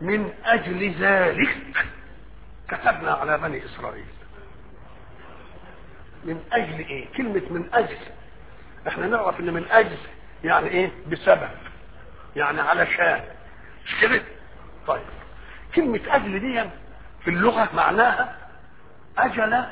من اجل ذلك كتبنا على بني اسرائيل من اجل ايه كلمة من اجل احنا نعرف ان من اجل يعني ايه بسبب يعني علشان مش كده طيب كلمة اجل دي في اللغة معناها اجل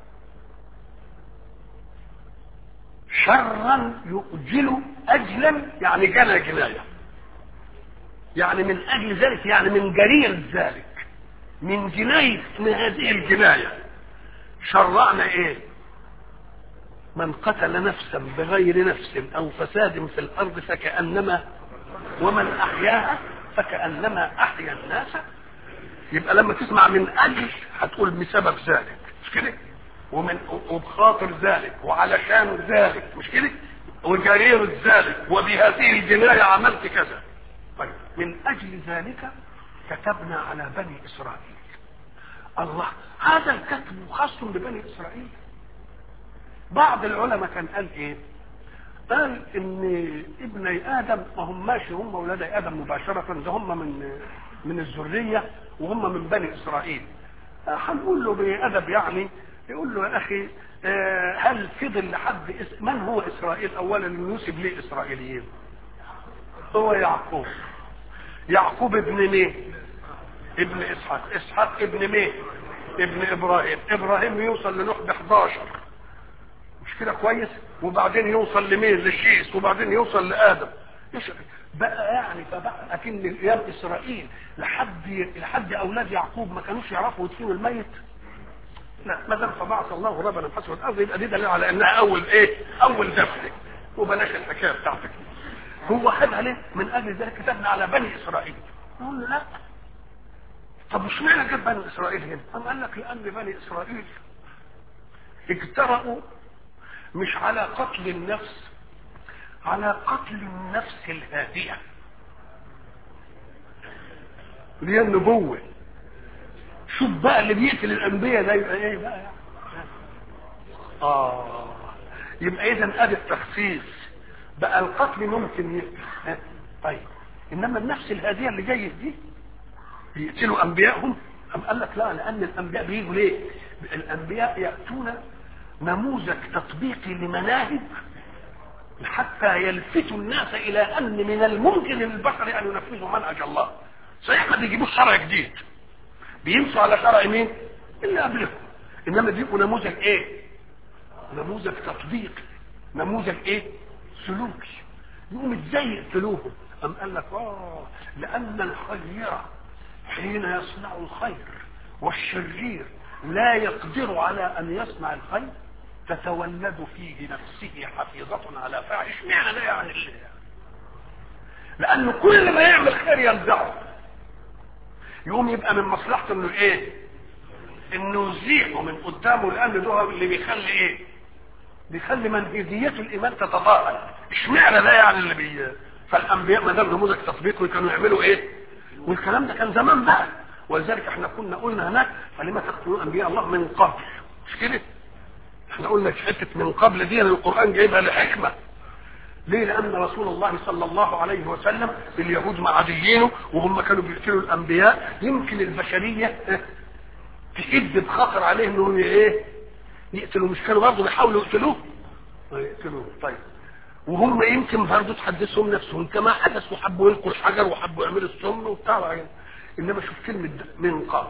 شرا يؤجل اجلا يعني جنى جنايه يعني من اجل ذلك يعني من جرير ذلك من جناية من هذه الجناية شرعنا ايه من قتل نفسا بغير نفس او فساد في الارض فكانما ومن احياها فكانما احيا الناس يبقى لما تسمع من اجل هتقول بسبب ذلك مش كده ومن وبخاطر ذلك وعلشان ذلك مش كده وجرير ذلك وبهذه الجنايه عملت كذا طيب من اجل ذلك كتبنا على بني اسرائيل الله هذا الكتب خاص ببني اسرائيل بعض العلماء كان قال ايه قال ان ابني ادم ما هم ماشي هم اولاد ادم مباشره ده هم من من الذريه وهم من بني اسرائيل هنقول له بادب يعني يقول له يا اخي هل فضل لحد اس... من هو اسرائيل اولا ينسب ليه اسرائيليين هو يعقوب يعقوب ابن مين ابن اسحاق اسحاق ابن مين ابن ابراهيم ابراهيم يوصل لنوح ب 11 مش كده كويس وبعدين يوصل لمين للشيس وبعدين يوصل لادم بقى يعني فبقى اكن ايام اسرائيل لحد لحد اولاد يعقوب ما كانوش يعرفوا يدفنوا الميت لا ما دام فبعث الله ربنا حسب الارض يبقى دي دليل على انها اول ايه اول دفن وبلاش الحكايه بتاعتك هو خد عليه من اجل ذلك كتبنا على بني اسرائيل نقول له لا طب مش معنى جاب بني اسرائيل هنا قام قال لك لان بني اسرائيل اجترأوا مش على قتل النفس على قتل النفس الهاديه اللي هي النبوه شوف بقى اللي بيقتل الانبياء ده يبقى ايه بقى يعني. اه يبقى اذا ادي التخصيص بقى القتل ممكن يقتل طيب انما النفس الهاديه اللي جايه دي يقتلوا انبيائهم ام قال لك لا لان الانبياء بيجوا ليه الانبياء ياتون نموذج تطبيقي لمناهج حتى يلفتوا الناس الى ان من الممكن للبشر ان ينفذوا منهج الله صحيح ما بيجيبوش شرع جديد بيمشوا على شرع مين اللي قبلهم انما بيبقوا نموذج ايه نموذج تطبيقي نموذج ايه سلوكي يقوم ازاي يقتلوهم ام قال لك اه لان الخير حين يصنع الخير والشرير لا يقدر على ان يصنع الخير تتولد فيه نفسه حفيظة على فاعل اشمعنى ده يعني اللي لانه كل ما يعمل خير ينزعه يقوم يبقى من مصلحته انه ايه انه يزيحه من قدامه لان ده اللي بيخلي ايه بيخلي منهجية الايمان تتضاءل اشمعنى ده يعني اللي بي فالانبياء ما دام نموذج تطبيقي كانوا يعملوا ايه والكلام ده كان زمان بقى ولذلك احنا كنا قلنا هناك فلما تقتلون انبياء الله من قبل مش كده احنا قلنا حته من قبل دي القران جايبها لحكمه ليه لان رسول الله صلى الله عليه وسلم اليهود معاديينه وهم كانوا بيقتلوا الانبياء يمكن البشريه تشد بخطر عليه انهم ايه يقتلوا مش كانوا برضه بيحاولوا يقتلوه يقتلوه طيب وهم يمكن برضه تحدثهم نفسهم كما حدث وحبوا يلقوا الحجر وحبوا يعملوا السم وبتاع انما شوف كلمه من قبل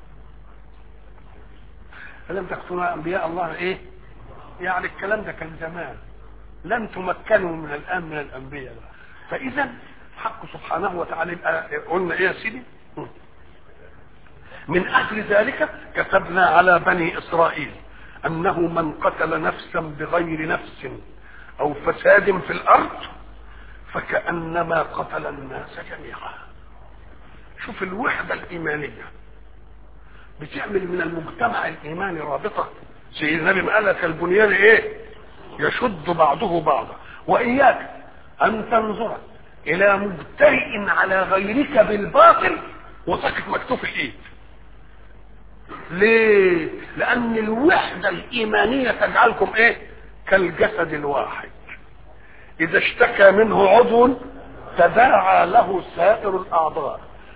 فلم تقتلوا انبياء الله ايه يعني الكلام ده كان زمان لن تمكنوا من الان من الانبياء فاذا حق سبحانه وتعالى قلنا ايه يا سيدي من اجل ذلك كتبنا على بني اسرائيل انه من قتل نفسا بغير نفس او فساد في الارض فكانما قتل الناس جميعا شوف الوحده الايمانيه بتعمل من المجتمع الايماني رابطه زي النبي ما قال لك البنيان ايه يشد بعضه بعضا واياك ان تنظر الى مبترئ على غيرك بالباطل وساكت مكتوف الايد ليه لان الوحده الايمانيه تجعلكم ايه كالجسد الواحد اذا اشتكى منه عضو تداعى له سائر الاعضاء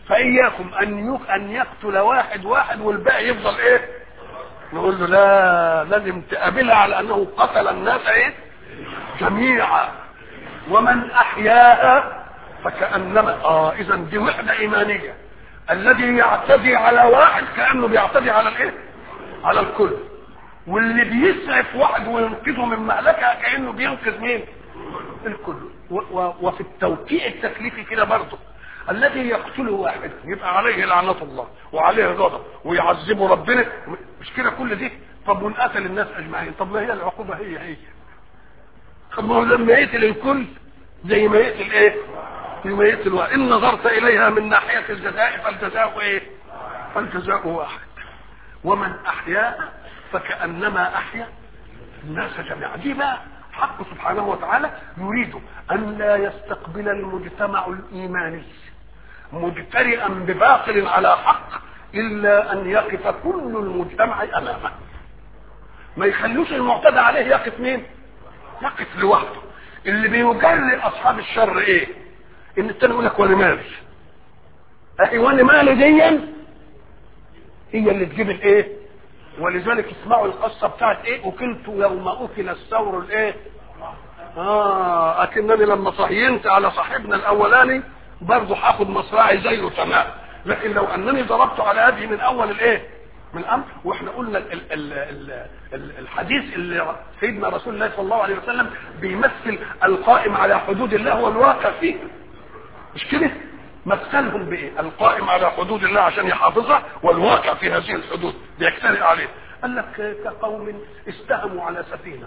فإياكم أن يك... أن يقتل واحد واحد والباقي يفضل إيه؟ نقول له لا لازم تقابلها على أنه قتل الناس إيه؟ جميعا ومن أحياها فكأنما آه إذا دي وحدة إيمانية الذي يعتدي على واحد كأنه بيعتدي على الإيه؟ على الكل واللي بيسعف واحد وينقذه من مهلكه كأنه بينقذ مين؟ الكل و... و... وفي التوقيع التكليفي كده برضه الذي يقتل واحد يبقى عليه لعنة الله وعليه غضب ويعذبه ربنا مش كده كل دي طب وان قتل الناس اجمعين طب ما هي العقوبة هي هي طب ما هو لما يقتل الكل زي ما يقتل ايه زي ما يقتل واحد ان نظرت اليها من ناحية الجزاء فالجزاء ايه فالجزاء واحد ومن احياها فكأنما احيا الناس جميعا دي بقى حق سبحانه وتعالى يريد ان لا يستقبل المجتمع الايماني مجترئا بباطل على حق الا ان يقف كل المجتمع امامه ما يخلوش المعتدى عليه يقف مين يقف لوحده اللي بيجري اصحاب الشر ايه ان التاني يقول لك وانا مالي اهي وانا مالي ديا هي اللي تجيب الايه ولذلك اسمعوا القصه بتاعت ايه اكلت يوم اكل الثور الايه اه اكنني لما صهينت على صاحبنا الاولاني برضه هاخد مصراعي زيه تمام لكن لو انني ضربت على هذه من اول الايه من الامر واحنا قلنا ال ال ال ال ال الحديث اللي سيدنا رسول الله صلى الله عليه وسلم بيمثل القائم على حدود الله والواقع فيه مش كده مثلهم بايه القائم على حدود الله عشان يحافظها والواقع في هذه الحدود بيجترئ عليه قال لك كقوم استهموا على سفينه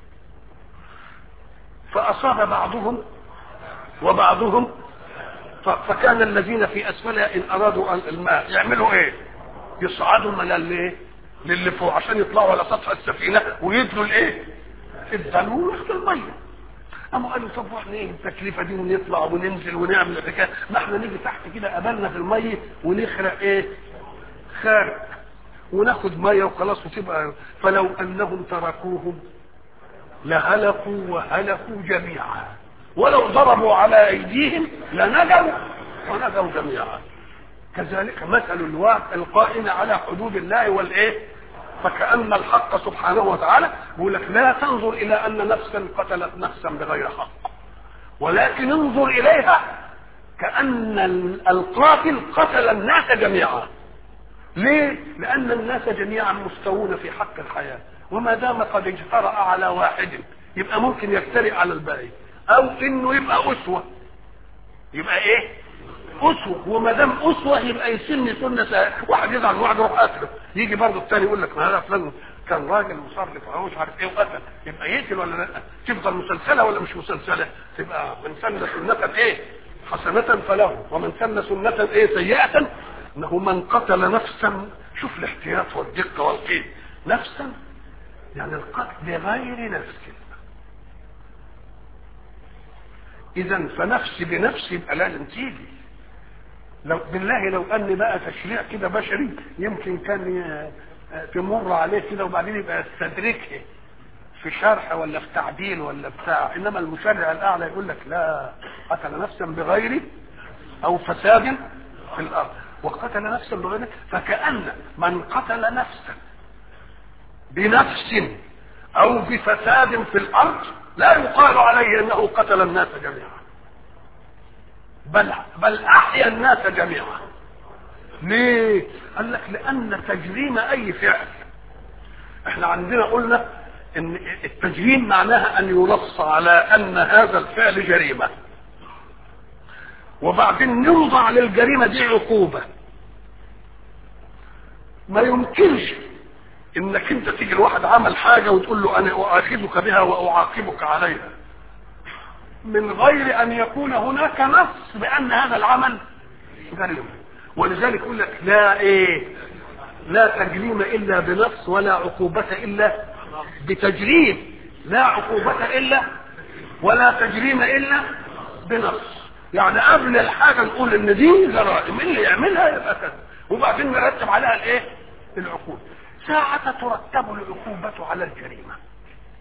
فاصاب بعضهم وبعضهم فكان الذين في اسفلها ان ارادوا الماء يعملوا ايه يصعدوا من الايه للي فوق عشان يطلعوا على سطح السفينه ويدلوا الايه الدلو وياخدوا الميه قاموا قالوا طب واحنا ايه التكلفه دي ونطلع وننزل ونعمل الحكايه ما احنا نيجي تحت كده قبلنا في الميه ونخرق ايه خارق وناخد ميه وخلاص وتبقى فلو انهم تركوهم لهلكوا وهلكوا جميعا ولو ضربوا على ايديهم لنجوا ونجوا جميعا كذلك مثل الواقع القائم على حدود الله والايه فكأن الحق سبحانه وتعالى يقول لك لا تنظر إلى أن نفسا قتلت نفسا بغير حق ولكن انظر إليها كأن القاتل قتل الناس جميعا ليه؟ لأن الناس جميعا مستوون في حق الحياة وما دام قد اجترأ على واحد يبقى ممكن يجترئ على الباقي أو إنه يبقى أسوة يبقى إيه؟ اسوه وما دام اسوه يبقى يسن سنه واحد يزعل واحد يروح قتله يجي برضه الثاني يقول لك ما هذا فلان كان راجل مصرف او مش عارف ايه وقتل يبقى يقتل ولا لا تفضل مسلسله ولا مش مسلسله تبقى من سن سنه ايه حسنه فله ومن سن سنه ايه سيئه انه من قتل نفسا شوف الاحتياط والدقه والقيد نفسا يعني القتل بغير نفس اذا فنفس بنفس يبقى لازم تيجي لو بالله لو ان بقى تشريع كده بشري يمكن كان تمر عليه كده وبعدين يبقى يستدركه في شرح ولا في تعديل ولا بتاع انما المشرع الاعلى يقول لك لا قتل نفسا بغير او فساد في الارض وقتل نفسا بغير فكأن من قتل نفسا بنفس او بفساد في الارض لا يقال عليه انه قتل الناس جميعا بل بل احيا الناس جميعا ليه قال لك لان تجريم اي فعل احنا عندنا قلنا ان التجريم معناها ان ينص على ان هذا الفعل جريمه وبعدين نوضع للجريمه دي عقوبه ما يمكنش انك انت تيجي لواحد عمل حاجه وتقول له انا اؤاخذك بها واعاقبك عليها من غير ان يكون هناك نص بان هذا العمل جريمه ولذلك يقول لك لا ايه لا تجريم الا بنص ولا عقوبة الا بتجريم لا عقوبة الا ولا تجريم الا بنص يعني قبل الحاجة نقول ان دي جرائم اللي يعملها يبقى كذا وبعدين نرتب عليها الايه العقوبة ساعة ترتب العقوبة على الجريمة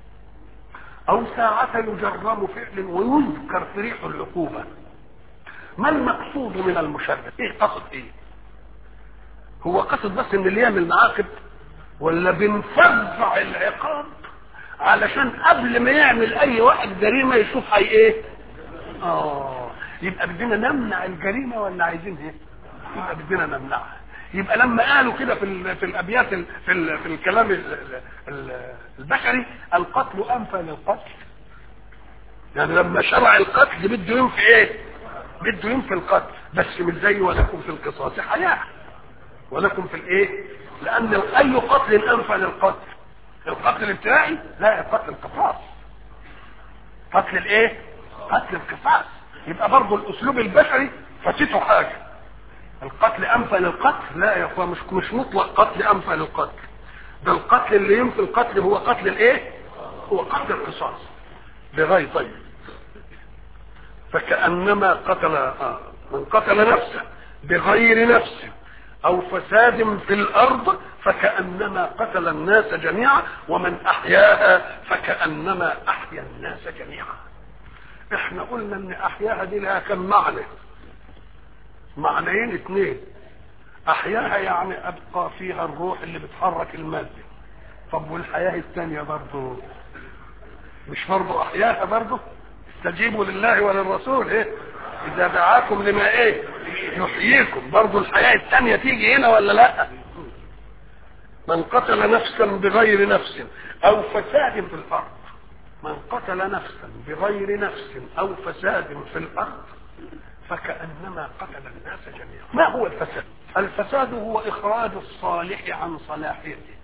او ساعة يجرم فعل ويذكر في ريح العقوبة ما المقصود من المشرع ايه قصد ايه هو قصد بس ان اللي يعمل معاقب ولا بنفزع العقاب علشان قبل ما يعمل اي واحد جريمه يشوف هي ايه اه يبقى بدنا نمنع الجريمه ولا عايزين ايه يبقى بدنا نمنعها يبقى لما قالوا كده في ال في الابيات ال في ال في الكلام ال ال البشري القتل انفى للقتل يعني لما شرع القتل بده ينفي ايه بده ينفي القتل بس مش زي ولكم في القصاص حياه ولكم في الايه لان اي قتل انفى للقتل القتل الابتدائي لا قتل القصاص قتل الايه قتل القصاص يبقى برضه الاسلوب البشري فاتته حاجه القتل انفى للقتل لا يا اخوان مش مش مطلق قتل انفى للقتل ده القتل اللي ينفي القتل هو قتل الايه هو قتل القصاص بغير طيب فكانما قتل آه من قتل نفسه بغير نفس او فساد في الارض فكانما قتل الناس جميعا ومن احياها فكانما احيا الناس جميعا احنا قلنا ان احياها دي لها كم معنى معنيين اثنين احياها يعني ابقى فيها الروح اللي بتحرك الماده طب والحياه الثانيه برضه مش برضه احياها برضه استجيبوا لله وللرسول ايه اذا دعاكم لما ايه يحييكم برضه الحياه الثانيه تيجي هنا ولا لا من قتل نفسا بغير نفس او فساد في الارض من قتل نفسا بغير نفس او فساد في الارض فكانما قتل الناس جميعا ما هو الفساد الفساد هو اخراج الصالح عن صلاحيته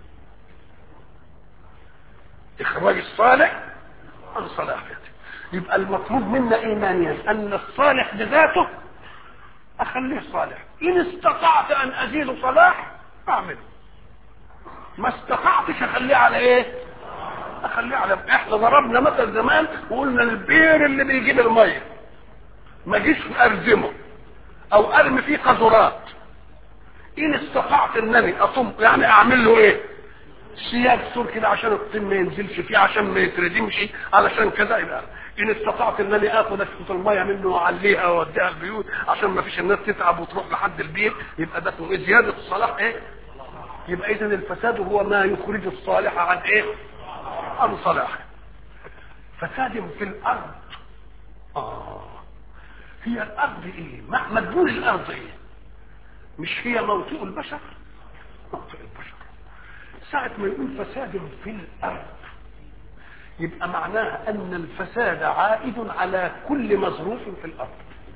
اخراج الصالح عن صلاحيته يبقى المطلوب منا ايمانيا ان الصالح بذاته اخليه صالح ان استطعت ان ازيد صلاح اعمله ما استطعتش اخليه على ايه اخليه على احنا ضربنا مثل زمان وقلنا البير اللي بيجيب الميه ما جيش ارزمه او ارمي فيه قذرات ان استطعت انني اصم يعني اعمل له ايه سياج سور كده عشان الطين ما ينزلش فيه عشان ما يتردمش علشان كذا يبقى ان استطعت انني اخد اشفط الميه منه واعليها واوديها البيوت عشان ما فيش الناس تتعب وتروح لحد البيت يبقى ده اسمه ايه زياده الصلاح ايه يبقى اذا الفساد هو ما يخرج الصالح عن ايه عن صلاحه فساد في الارض اه هي الارض ايه مدبول الارض ايه مش هي موطئ البشر موطئ البشر ساعة ما يقول فساد في الارض يبقى معناها ان الفساد عائد على كل مظروف في الارض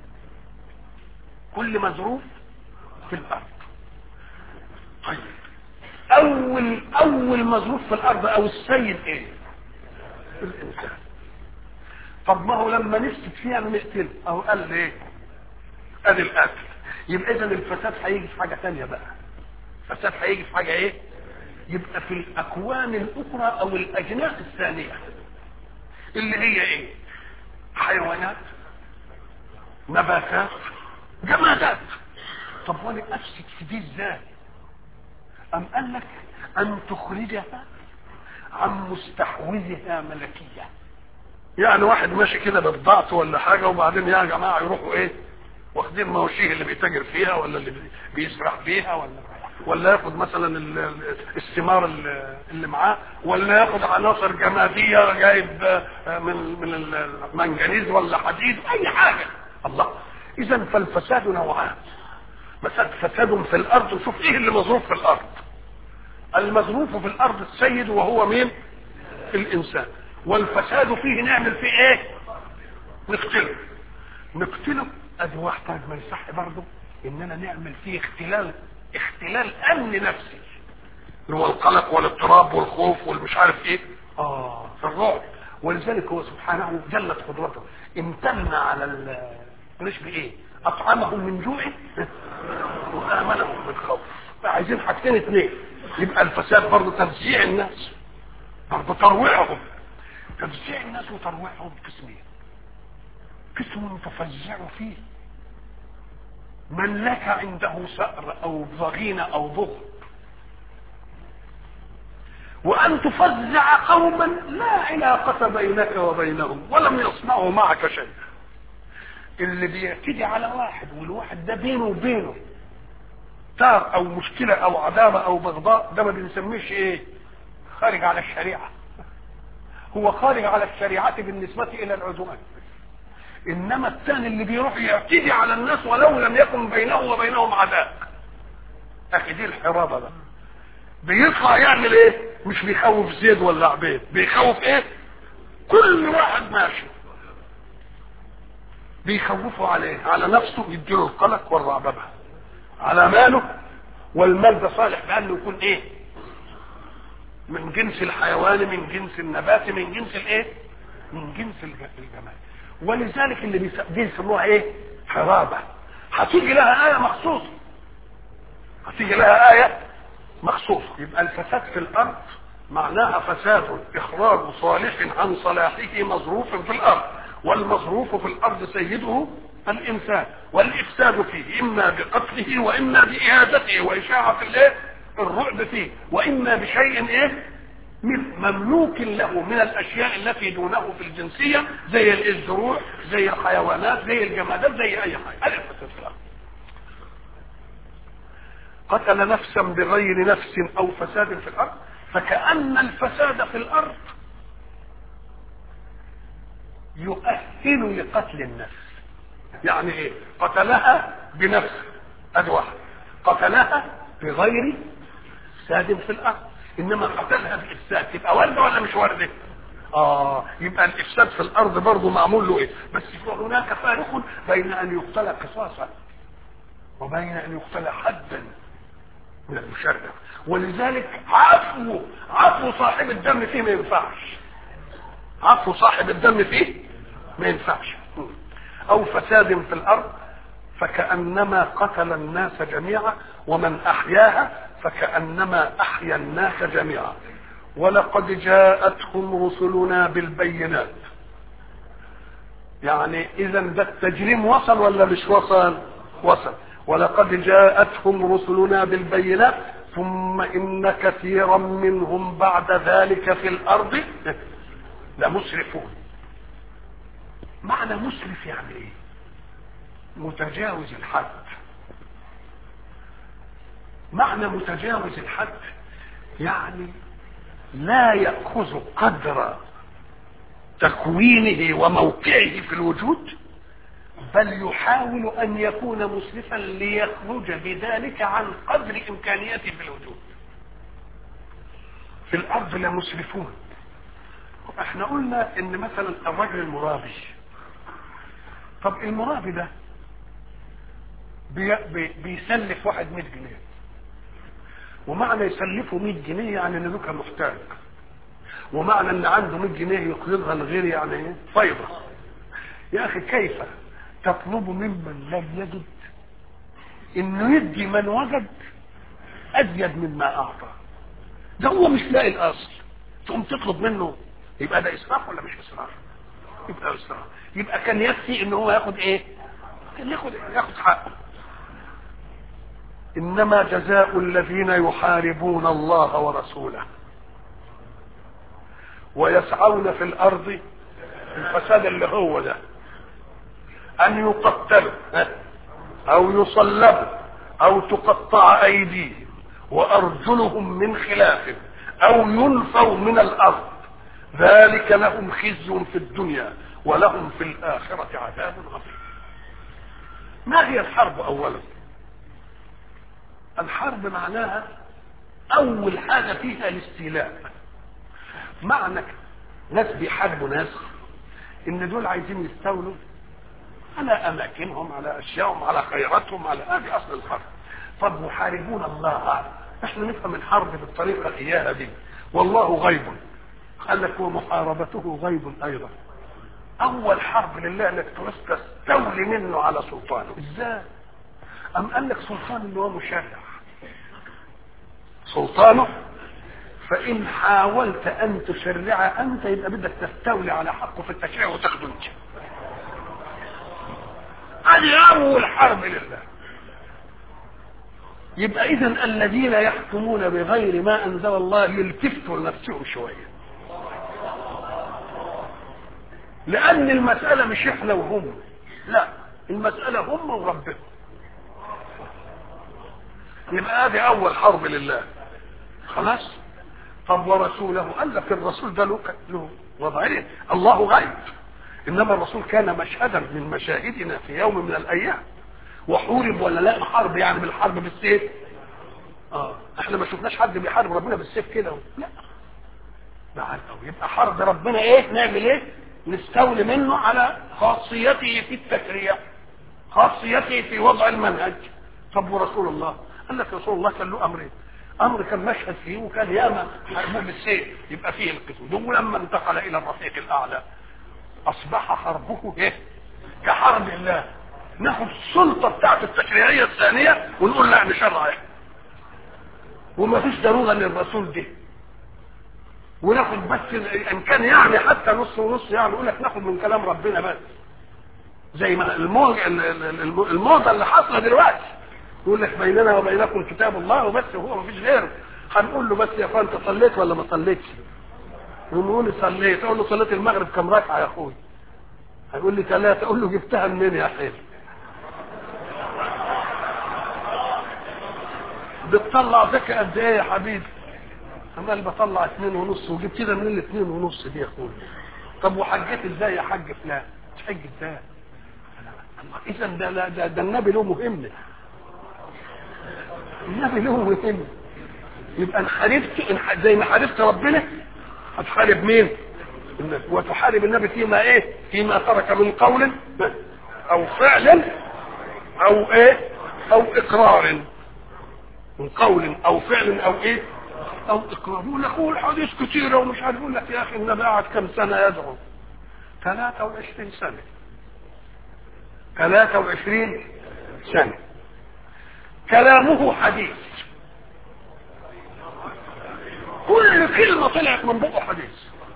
كل مظروف في الارض طيب اول اول مظروف في الارض او السيد ايه الانسان طب ما هو لما نفسد فيها نقتله او قال ايه ادي القتل يبقى اذا الفساد هيجي في حاجه ثانيه بقى الفساد هيجي في حاجه ايه يبقى في الاكوان الاخرى او الاجناس الثانيه اللي هي ايه حيوانات نباتات جمادات طب وانا افسد في دي ازاي ام قال لك ان تخرجها عن مستحوذها ملكيه يعني واحد ماشي كده بالضغط ولا حاجه وبعدين يا جماعه يروحوا ايه واخدين مواشيه اللي بيتاجر فيها ولا اللي بيسرح فيها ولا ولا ياخد مثلا الثمار اللي معاه ولا ياخد عناصر جماديه جايب من من المنجنيز ولا حديد اي حاجه الله اذا فالفساد نوعان فساد فساد في الارض وشوف ايه اللي مظروف في الارض المظروف في الارض السيد وهو مين الانسان والفساد فيه نعمل فيه ايه نقتله نقتله ادي واحد طيب ما يصح برضه اننا نعمل فيه اختلال اختلال امن نفسي اللي هو القلق والاضطراب والخوف والمش عارف ايه اه الرعب ولذلك هو سبحانه جلت قدرته امتن على القريش بايه اطعمهم من جوع وامنهم من خوف عايزين حاجتين اثنين يبقى الفساد برضه تفزيع الناس برضه ترويعهم تفزيع الناس وترويعهم قسمين قسم تفزع فيه من لك عنده سأر او ضغينة او ضغط وان تفزع قوما لا علاقة بينك وبينهم ولم يصنعوا معك شيئا اللي بيعتدي على واحد والواحد ده بينه وبينه تار او مشكلة او عداوة او بغضاء ده ما بنسميش ايه خارج على الشريعة هو خارج على الشريعة بالنسبة الى العدوان انما الثاني اللي بيروح يعتدي على الناس ولو لم يكن بينه وبينهم عداء اخي دي الحرابة بقى بيطلع يعمل ايه مش بيخوف زيد ولا عبيد بيخوف ايه كل واحد ماشي بيخوفه على ايه على نفسه يديله القلق والرعببه على ماله والمال ده صالح بانه يكون ايه من جنس الحيوان من جنس النبات من جنس الايه من جنس الجمال ولذلك اللي بيسموها ايه حرابه هتيجي لها ايه مخصوصه هتيجي لها ايه مخصوصه يبقى الفساد في الارض معناها فساد اخراج صالح عن صلاحه مظروف في الارض والمظروف في الارض سيده الانسان والافساد فيه اما بقتله واما باهادته واشاعه الايه الرعب فيه واما بشيء ايه مملوك له من الاشياء التي دونه في الجنسيه زي الزروع زي الحيوانات زي الجمادات زي اي حاجه هذا الفساد في الارض قتل نفسا بغير نفس او فساد في الارض فكأن الفساد في الارض يؤهل لقتل النفس يعني ايه قتلها بنفسه ادي واحد قتلها بغير فساد في الارض انما قتلها بافساد تبقى وارده ولا مش وارده اه يبقى الافساد في الارض برضه معمول له ايه بس هناك فارق بين ان يقتل قصاصا وبين ان يقتل حدا من المشرع ولذلك عفو عفو صاحب الدم فيه ما ينفعش عفو صاحب الدم فيه ما ينفعش او فساد في الارض فكانما قتل الناس جميعا ومن احياها فكانما احيا الناس جميعا ولقد جاءتهم رسلنا بالبينات يعني اذا ده التجريم وصل ولا مش وصل وصل ولقد جاءتهم رسلنا بالبينات ثم ان كثيرا منهم بعد ذلك في الارض لمسرفون معنى مسرف يعني ايه متجاوز الحد معنى متجاوز الحد يعني لا ياخذ قدر تكوينه وموقعه في الوجود بل يحاول ان يكون مسرفا ليخرج بذلك عن قدر امكانيته في الوجود في الارض لمسرفون احنا قلنا ان مثلا الرجل المرابي طب المرابي ده بي بي بيسلف واحد 100 جنيه ومعنى يسلفه 100 جنيه يعني ان ذوك محتاج ومعنى ان عنده 100 جنيه يقرضها لغير يعني ايه فيضة يا اخي كيف تطلب ممن لم يجد انه يدي من وجد ازيد مما اعطى ده هو مش لاقي الاصل تقوم تطلب منه يبقى ده اسراف ولا مش اسراف يبقى اسراف يبقى كان يكفي ان هو ياخد ايه كان ياخد ياخد حقه انما جزاء الذين يحاربون الله ورسوله ويسعون في الارض الفساد اللي هو ده ان يقتلوا او يصلبوا او تقطع ايديهم وارجلهم من خلاف او ينفوا من الارض ذلك لهم خزي في الدنيا ولهم في الاخره عذاب عظيم ما هي الحرب اولا الحرب معناها اول حاجه فيها الاستيلاء معنى ناس بيحاربوا ناس ان دول عايزين يستولوا على اماكنهم على اشيائهم على خيراتهم على هذه اصل الحرب طب يحاربون الله احنا نفهم الحرب بالطريقه الاياها دي والله غيب قال لك ومحاربته غيب ايضا اول حرب لله انك تستولي منه على سلطانه ازاي ام قال لك سلطان اللي هو مشرع سلطانه فان حاولت ان تشرع انت يبقى بدك تستولي على حقه في التشريع وتاخده انت هذه اول حرب لله يبقى اذا الذين يحكمون بغير ما انزل الله يلتفتوا لنفسهم شويه لان المساله مش احنا وهم لا المسألة هم وربهم يبقى هذه أول حرب لله خلاص طب ورسوله قال لك الرسول ده له له وضعين الله غيب انما الرسول كان مشهدا من مشاهدنا في يوم من الايام وحورب ولا لا حرب يعني بالحرب بالسيف اه احنا ما شفناش حد بيحارب ربنا بالسيف كده لا نعم يبقى حرب ربنا ايه نعمل ايه نستولي منه على خاصيته في التشريع خاصيته في وضع المنهج طب ورسول الله قال لك رسول الله كان له امرين امر كان مشهد فيه وكان ياما حربه بالسيف يبقى فيه القسم ده ولما انتقل الى الرفيق الاعلى اصبح حربه ايه كحرب الله ناخد السلطه بتاعت التشريعيه الثانيه ونقول لا نشرع ايه وما فيش ضروره للرسول ده وناخد بس ان كان يعني حتى نص ونص يعني يقول لك ناخد من كلام ربنا بس زي ما الموجة الموضه اللي حاصله دلوقتي يقول لك بيننا وبينكم كتاب الله وبس وهو ما فيش غيره هنقول له بس يا اخوان انت صليت ولا ما صليتش ونقول صليت اقول له صليت المغرب كم ركعه يا اخوي هيقول لي ثلاثه اقول له جبتها منين يا حلو بتطلع زكاة قد ايه يا حبيبي عمال بطلع اثنين ونص وجبت كده من الاثنين ونص دي يا اخويا طب وحجيت ازاي يا حاج فلان تحج ازاي اذا ده, ده, ده, ده النبي له مهمه النبي له مهمه يبقى ان حاربت إن زي ما حاربت ربنا هتحارب مين النبي وتحارب النبي فيما ايه فيما ترك من قول او فعل او ايه او اقرار من قول او فعل او ايه او اقرار يقول لك هو الحديث كتيرة ومش عارف يقول لك يا اخي النبي قعد كم سنة يدعو 23 سنة 23 سنة كلامه حديث كل كلمة طلعت من بقه حديث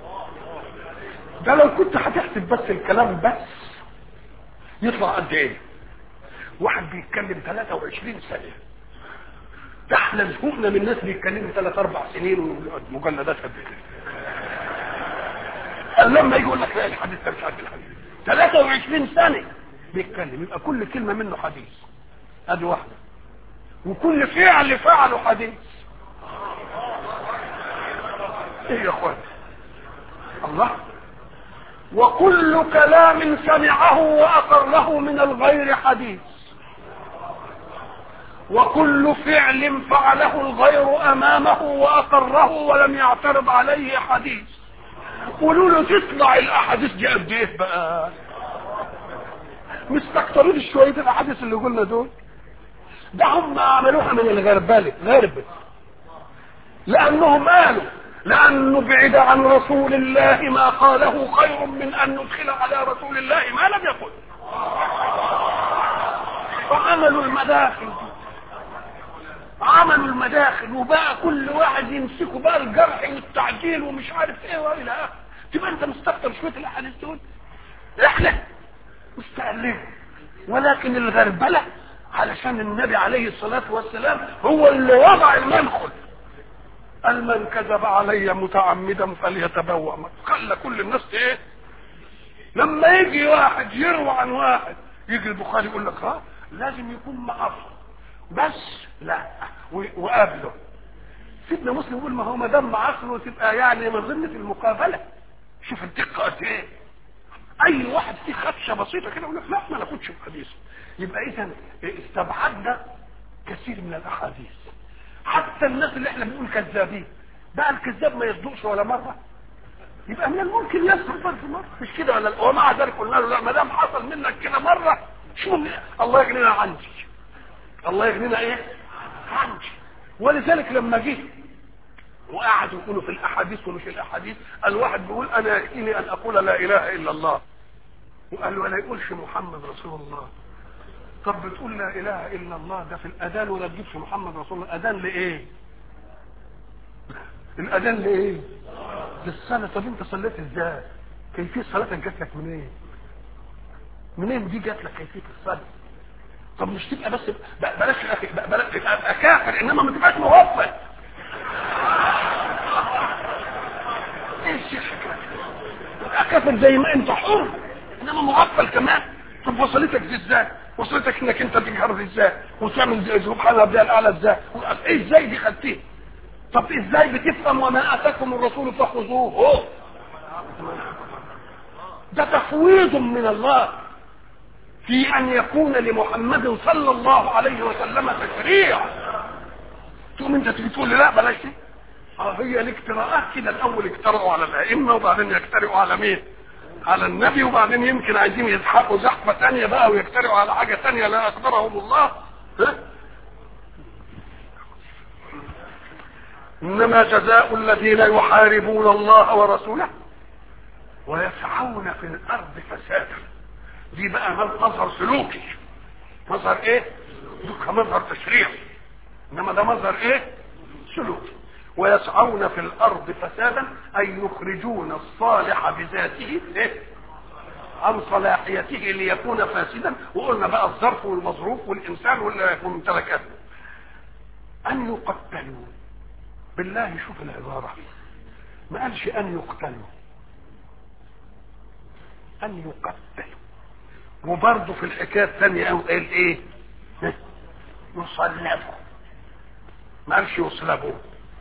ده لو كنت هتحسب بس الكلام بس يطلع قد ايه واحد بيتكلم 23 سنة ده احنا زهقنا من ناس بيتكلموا ثلاث اربع سنين ومجلدات قد كده لما يجي يقول لك لا الحديث ده مش عارف الحديث 23 سنة بيتكلم يبقى كل كلمة منه حديث ادي واحدة وكل فعل فعله حديث ايه يا اخوان الله وكل كلام سمعه واقره من الغير حديث وكل فعل فعله الغير امامه واقره ولم يعترض عليه حديث قولوا له تطلع الاحاديث دي قد ايه بقى مستكترين شويه الاحاديث اللي قلنا دول ده هم عملوها من الغربله غربه لانهم قالوا لانه بعد عن رسول الله ما قاله خير من ان ندخل على رسول الله ما لم يقل فعملوا المداخل عملوا المداخل وبقى كل واحد يمسكوا بقى الجرح والتعديل ومش عارف ايه والى اخره تبقى انت مستكتر شويه الاحاديث دول احنا مستقلين ولكن الغربله علشان النبي عليه الصلاه والسلام هو اللي وضع المنخل قال من كذب علي متعمدا فليتبوأ خلى كل الناس ايه لما يجي واحد يروى عن واحد يجي البخاري يقول لك ها لازم يكون معصر بس لا وقابله سيدنا مسلم يقول ما هو ما دام معصر وتبقى يعني من ضمن المقابله شوف الدقه قد ايه اي واحد فيه خدشه بسيطه كده يقول لك لا ما ناخدش الحديث يبقى اذا استبعدنا كثير من الاحاديث حتى الناس اللي احنا بنقول كذابين بقى الكذاب ما يصدقش ولا مره يبقى من الممكن يصدق برضه مره مش كده ولا ومع ذلك قلنا له لا ما دام حصل منك كده مره شو الله يغنينا عنك الله يغنينا ايه عنك ولذلك لما جه وقعدوا يقولوا في الاحاديث ومش الاحاديث الواحد بيقول انا يكفيني ان اقول لا اله الا الله وقال له انا يقولش محمد رسول الله طب بتقول لا اله الا الله ده في الاذان ولا تجيبش محمد رسول الله اذان لايه الاذان لايه للصلاه طب انت صليت ازاي كيفيه صلاتك جات لك منين منين دي جات لك كيفيه الصلاه طب مش تبقى بس بلاش بلاش تبقى كافر انما ما تبقاش موفق ايه الشيخ تبقى كافر زي ما انت حر انما مغفل كمان طب شوف وصلتك دي ازاي وصلتك انك انت تجهر ازاي وتعمل زي سبحان ربي الاعلى ازاي ايه ازاي دي خدتيه طب ازاي بتفهم وما اتاكم الرسول فخذوه هو. ده تفويض من الله في ان يكون لمحمد صلى الله عليه وسلم تشريع تقوم انت تيجي تقول لي لا بلاش دي اه هي الاجتراءات كده الاول اجترأوا على الائمه وبعدين يجترئوا على مين؟ على النبي وبعدين يمكن عايزين يزحفوا زحفه ثانيه بقى ويجترئوا على حاجه ثانيه لا اقدرهم الله ها؟ انما جزاء الذين يحاربون الله ورسوله ويسعون في الارض فسادا دي بقى مظهر سلوكي مظهر ايه ده مظهر تشريعي انما ده مظهر ايه سلوكي ويسعون في الارض فسادا اي يخرجون الصالح بذاته إيه؟ عن صلاحيته ليكون فاسدا وقلنا بقى الظرف والمظروف والانسان والممتلكات ان يقتلوا بالله شوف العباره ما قالش ان يقتلوا ان يقتلوا وبرضه في الحكايه الثانيه قال ايه يصلبوا ما قالش يصلبوا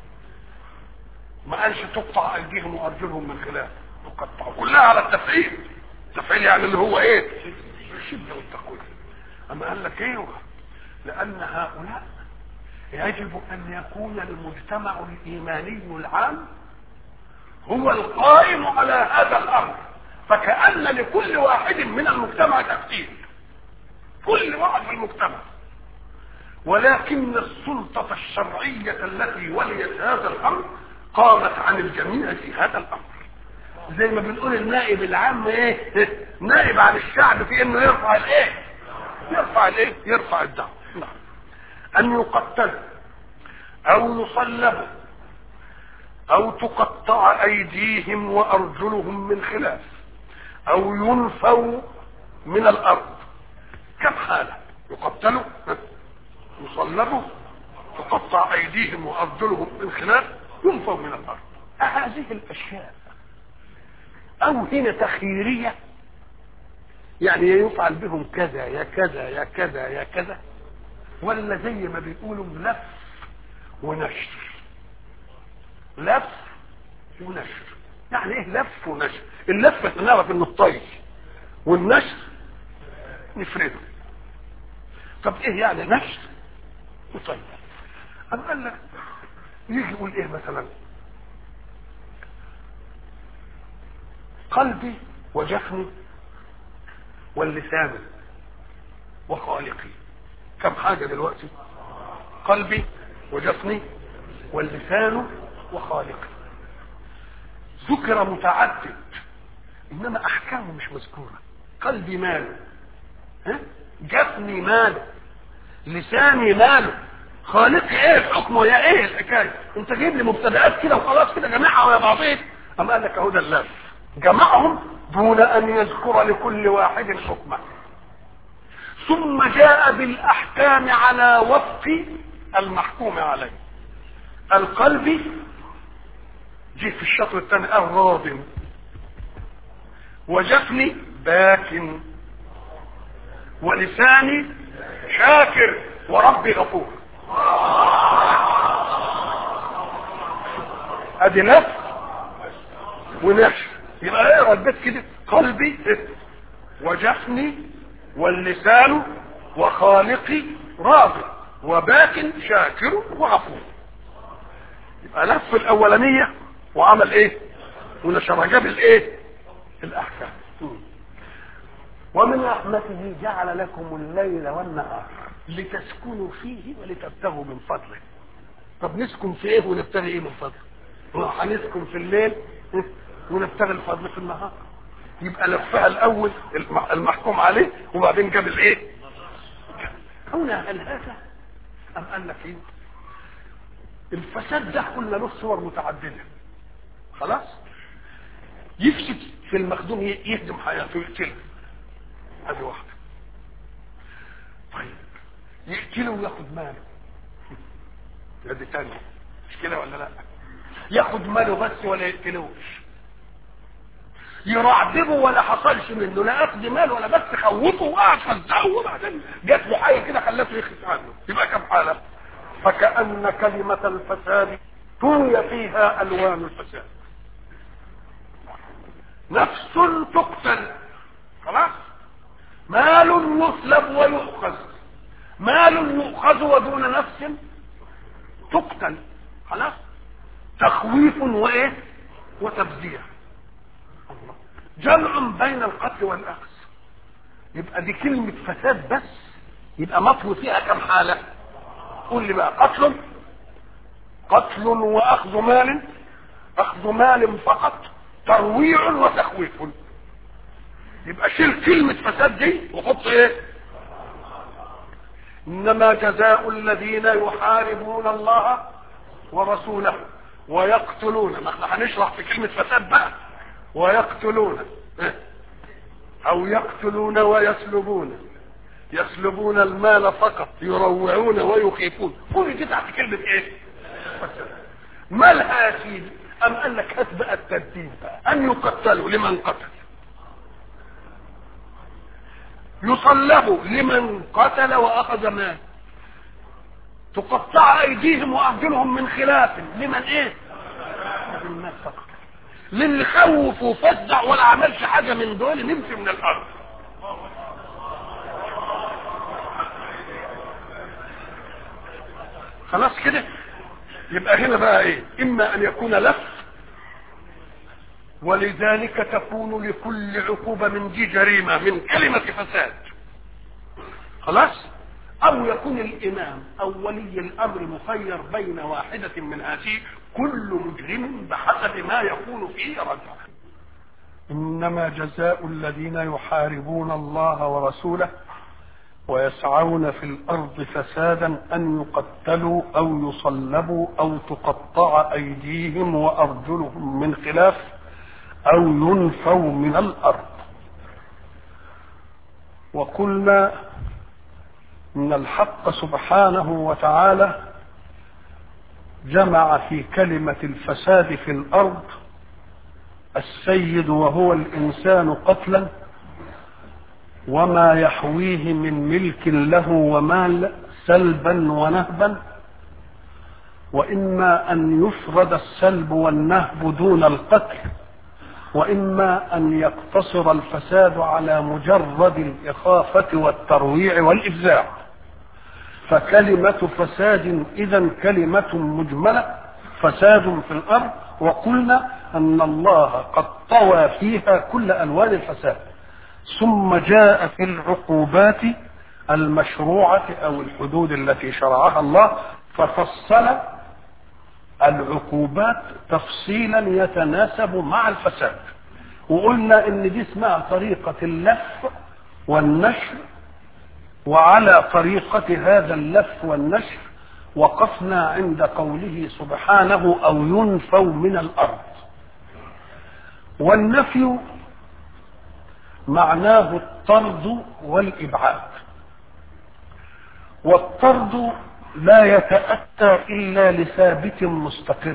ما قالش تقطع ايديهم وارجلهم من خلاف تقطع كلها على التفعيل التفعيل يعني اللي هو ايه الشده والتقويم اما قال لك ايوه لان هؤلاء يجب ان يكون المجتمع الايماني العام هو القائم على هذا الامر فكأن لكل واحد من المجتمع تفسير كل واحد في المجتمع ولكن السلطة الشرعية التي وليت هذا الأمر قامت عن الجميع في هذا الأمر زي ما بنقول النائب العام ايه نائب عن الشعب في انه يرفع الايه يرفع الايه يرفع الدعوة نعم ان يقتلوا او يصلبوا او تقطع ايديهم وارجلهم من خلاف او ينفوا من الارض كم حاله يقتلوا يصلبوا تقطع ايديهم وارجلهم من خلاف ينفوا من الارض هذه الاشياء او هنا تخييريه يعني يفعل بهم كذا يا كذا يا كذا يا كذا ولا زي ما بيقولوا لف ونشر لف ونشر يعني ايه لف ونشر اللف احنا نعرف انه الطي والنشر نفرده طب ايه يعني نشر وطي أم قال لك يجي يقول ايه مثلا قلبي وجفني واللسان وخالقي كم حاجة دلوقتي قلبي وجفني واللسان وخالقي ذكر متعدد انما احكامه مش مذكورة قلبي ماله ها؟ جفني ماله لساني ماله خالقي ايه حكمه يا ايه الحكايه انت جايب لي مبتدئات كده وخلاص كده جماعه ويا بعضين اما قال لك اهو ده اللف جمعهم دون ان يذكر لكل واحد حكمه ثم جاء بالاحكام على وفق المحكوم عليه القلب جه في الشطر الثاني قال راض وجفني باك ولساني شاكر وربي غفور ادي نفس ونشر يبقى اقرا البيت كده قلبي وجفني واللسان وخالقي راضي وباك شاكر وغفور يبقى لف الاولانيه وعمل ايه ونشر جاب الايه الاحكام ومن رحمته جعل لكم الليل والنهار لتسكنوا فيه ولتبتغوا من فضله طب نسكن في ايه ونبتغي ايه من فضله هنسكن في الليل ونبتغي الفضل في النهار يبقى لفها الاول المحكوم عليه وبعدين جاب الايه هنا هل هذا ام قال لك ايه الفساد ده قلنا له صور متعدده خلاص يفسد في المخدوم يهدم حياته يقتله هذه واحده طيب يقتله وياخد ماله هذه تانية مش كده ولا لا ياخد ماله بس ولا يقتلوش يرعبه ولا حصلش منه لا اخذ مال ولا بس خوفه وقعد فزعه وبعدين جات له حاجه كده خلته يخف عنه يبقى كم حاله فكأن كلمة الفساد توي فيها ألوان الفساد نفس تقتل خلاص مال يسلب ويؤخذ مال يؤخذ ودون نفس تقتل خلاص تخويف وايه وتفزيع جمع بين القتل والاخذ يبقى دي كلمة فساد بس يبقى مطوي فيها كم حالة قول لي بقى قتل قتل واخذ مال اخذ مال فقط ترويع وتخويف يبقى شيل كلمة فساد دي وحط ايه انما جزاء الذين يحاربون الله ورسوله ويقتلون ما احنا هنشرح في كلمة فساد بقى ويقتلون او يقتلون ويسلبون يسلبون المال فقط يروعون ويخيفون كل دي تحت كلمة ايه فساد مالها يا سيدي ام قال لك هات بقى الترتيب بقى ان يقتلوا لمن قتل يصلبوا لمن قتل واخذ مال تقطع ايديهم وارجلهم من خلاف لمن ايه لمن فقط للي خوف وفزع ولا عملش حاجه من دول نمشي من الارض خلاص كده يبقى هنا بقى ايه اما ان يكون لف ولذلك تكون لكل عقوبة من دي جريمة من كلمة فساد خلاص او يكون الامام او ولي الامر مخير بين واحدة من هذه كل مجرم بحسب ما يكون فيه رجع انما جزاء الذين يحاربون الله ورسوله ويسعون في الارض فسادا ان يقتلوا او يصلبوا او تقطع ايديهم وارجلهم من خلاف او ينفوا من الارض وقلنا ان الحق سبحانه وتعالى جمع في كلمه الفساد في الارض السيد وهو الانسان قتلا وما يحويه من ملك له ومال سلبا ونهبا واما ان يفرد السلب والنهب دون القتل واما ان يقتصر الفساد على مجرد الاخافه والترويع والافزاع فكلمه فساد اذا كلمه مجمله فساد في الارض وقلنا ان الله قد طوى فيها كل الوان الفساد ثم جاء في العقوبات المشروعه او الحدود التي شرعها الله ففصل العقوبات تفصيلا يتناسب مع الفساد وقلنا ان دي اسمها طريقة اللف والنشر وعلى طريقة هذا اللف والنشر وقفنا عند قوله سبحانه او ينفوا من الارض والنفي معناه الطرد والابعاد والطرد لا يتأتى إلا لثابت مستقر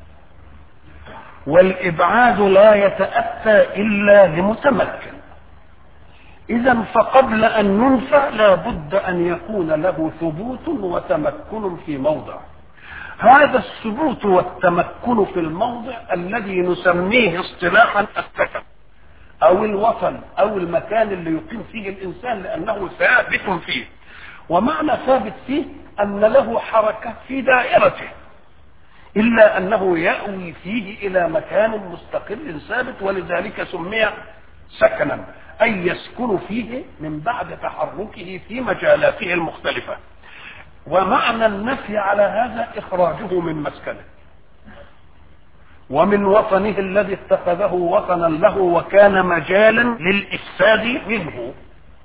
والإبعاد لا يتأتى إلا لمتمكن إذا فقبل أن ينفى لا بد أن يكون له ثبوت وتمكن في موضع هذا الثبوت والتمكن في الموضع الذي نسميه اصطلاحا السكن أو الوطن أو المكان اللي يقيم فيه الإنسان لأنه ثابت فيه ومعنى ثابت فيه أن له حركة في دائرته إلا أنه يأوي فيه إلى مكان مستقل ثابت ولذلك سمي سكنا أي يسكن فيه من بعد تحركه في مجالاته المختلفة ومعنى النفي على هذا إخراجه من مسكنه ومن وطنه الذي اتخذه وطنا له وكان مجالا للإفساد منه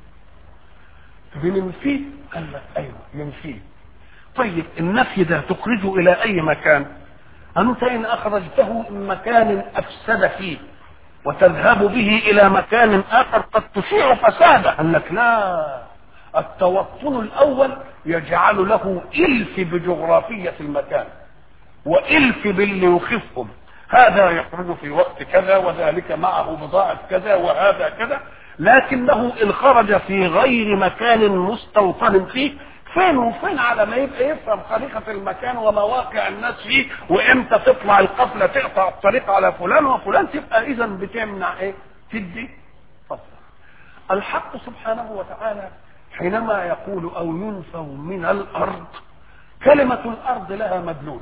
بننفيه قال لك أيوه ينفيه طيب النفي ده تخرجه الى اي مكان انت ان اخرجته من مكان افسد فيه وتذهب به الى مكان اخر قد تشيع فساده قال لك لا التوطن الاول يجعل له الف بجغرافيه المكان والف باللي يخفهم هذا يخرج في وقت كذا وذلك معه بضاعة كذا وهذا كذا لكنه إن خرج في غير مكان مستوطن فيه فين وفين على ما يبقى يفهم خريطة المكان ومواقع الناس فيه وامتى تطلع القفلة تقطع الطريق على فلان وفلان تبقى إذا بتمنع إيه؟ تدي فصل الحق سبحانه وتعالى حينما يقول أو ينفوا من الأرض كلمة الأرض لها مدلول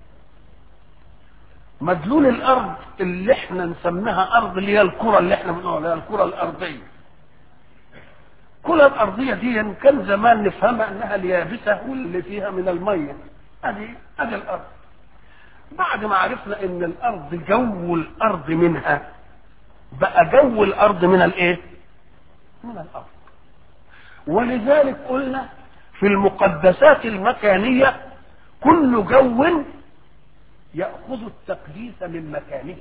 مدلول الارض اللي احنا نسميها ارض اللي هي الكره اللي احنا بنقول عليها الكره الارضيه الكره الارضيه دي كان زمان نفهمها انها اليابسه واللي فيها من الميه ادي ادي الارض بعد ما عرفنا ان الارض جو الارض منها بقى جو الارض من الايه من الارض ولذلك قلنا في المقدسات المكانيه كل جو يأخذ التقديس من مكانه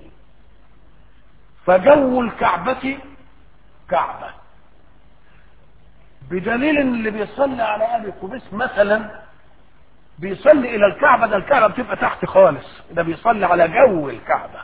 فجو الكعبة كعبة بدليل ان اللي بيصلي على ابي قبيس مثلا بيصلي الى الكعبة ده الكعبة بتبقى تحت خالص ده بيصلي على جو الكعبة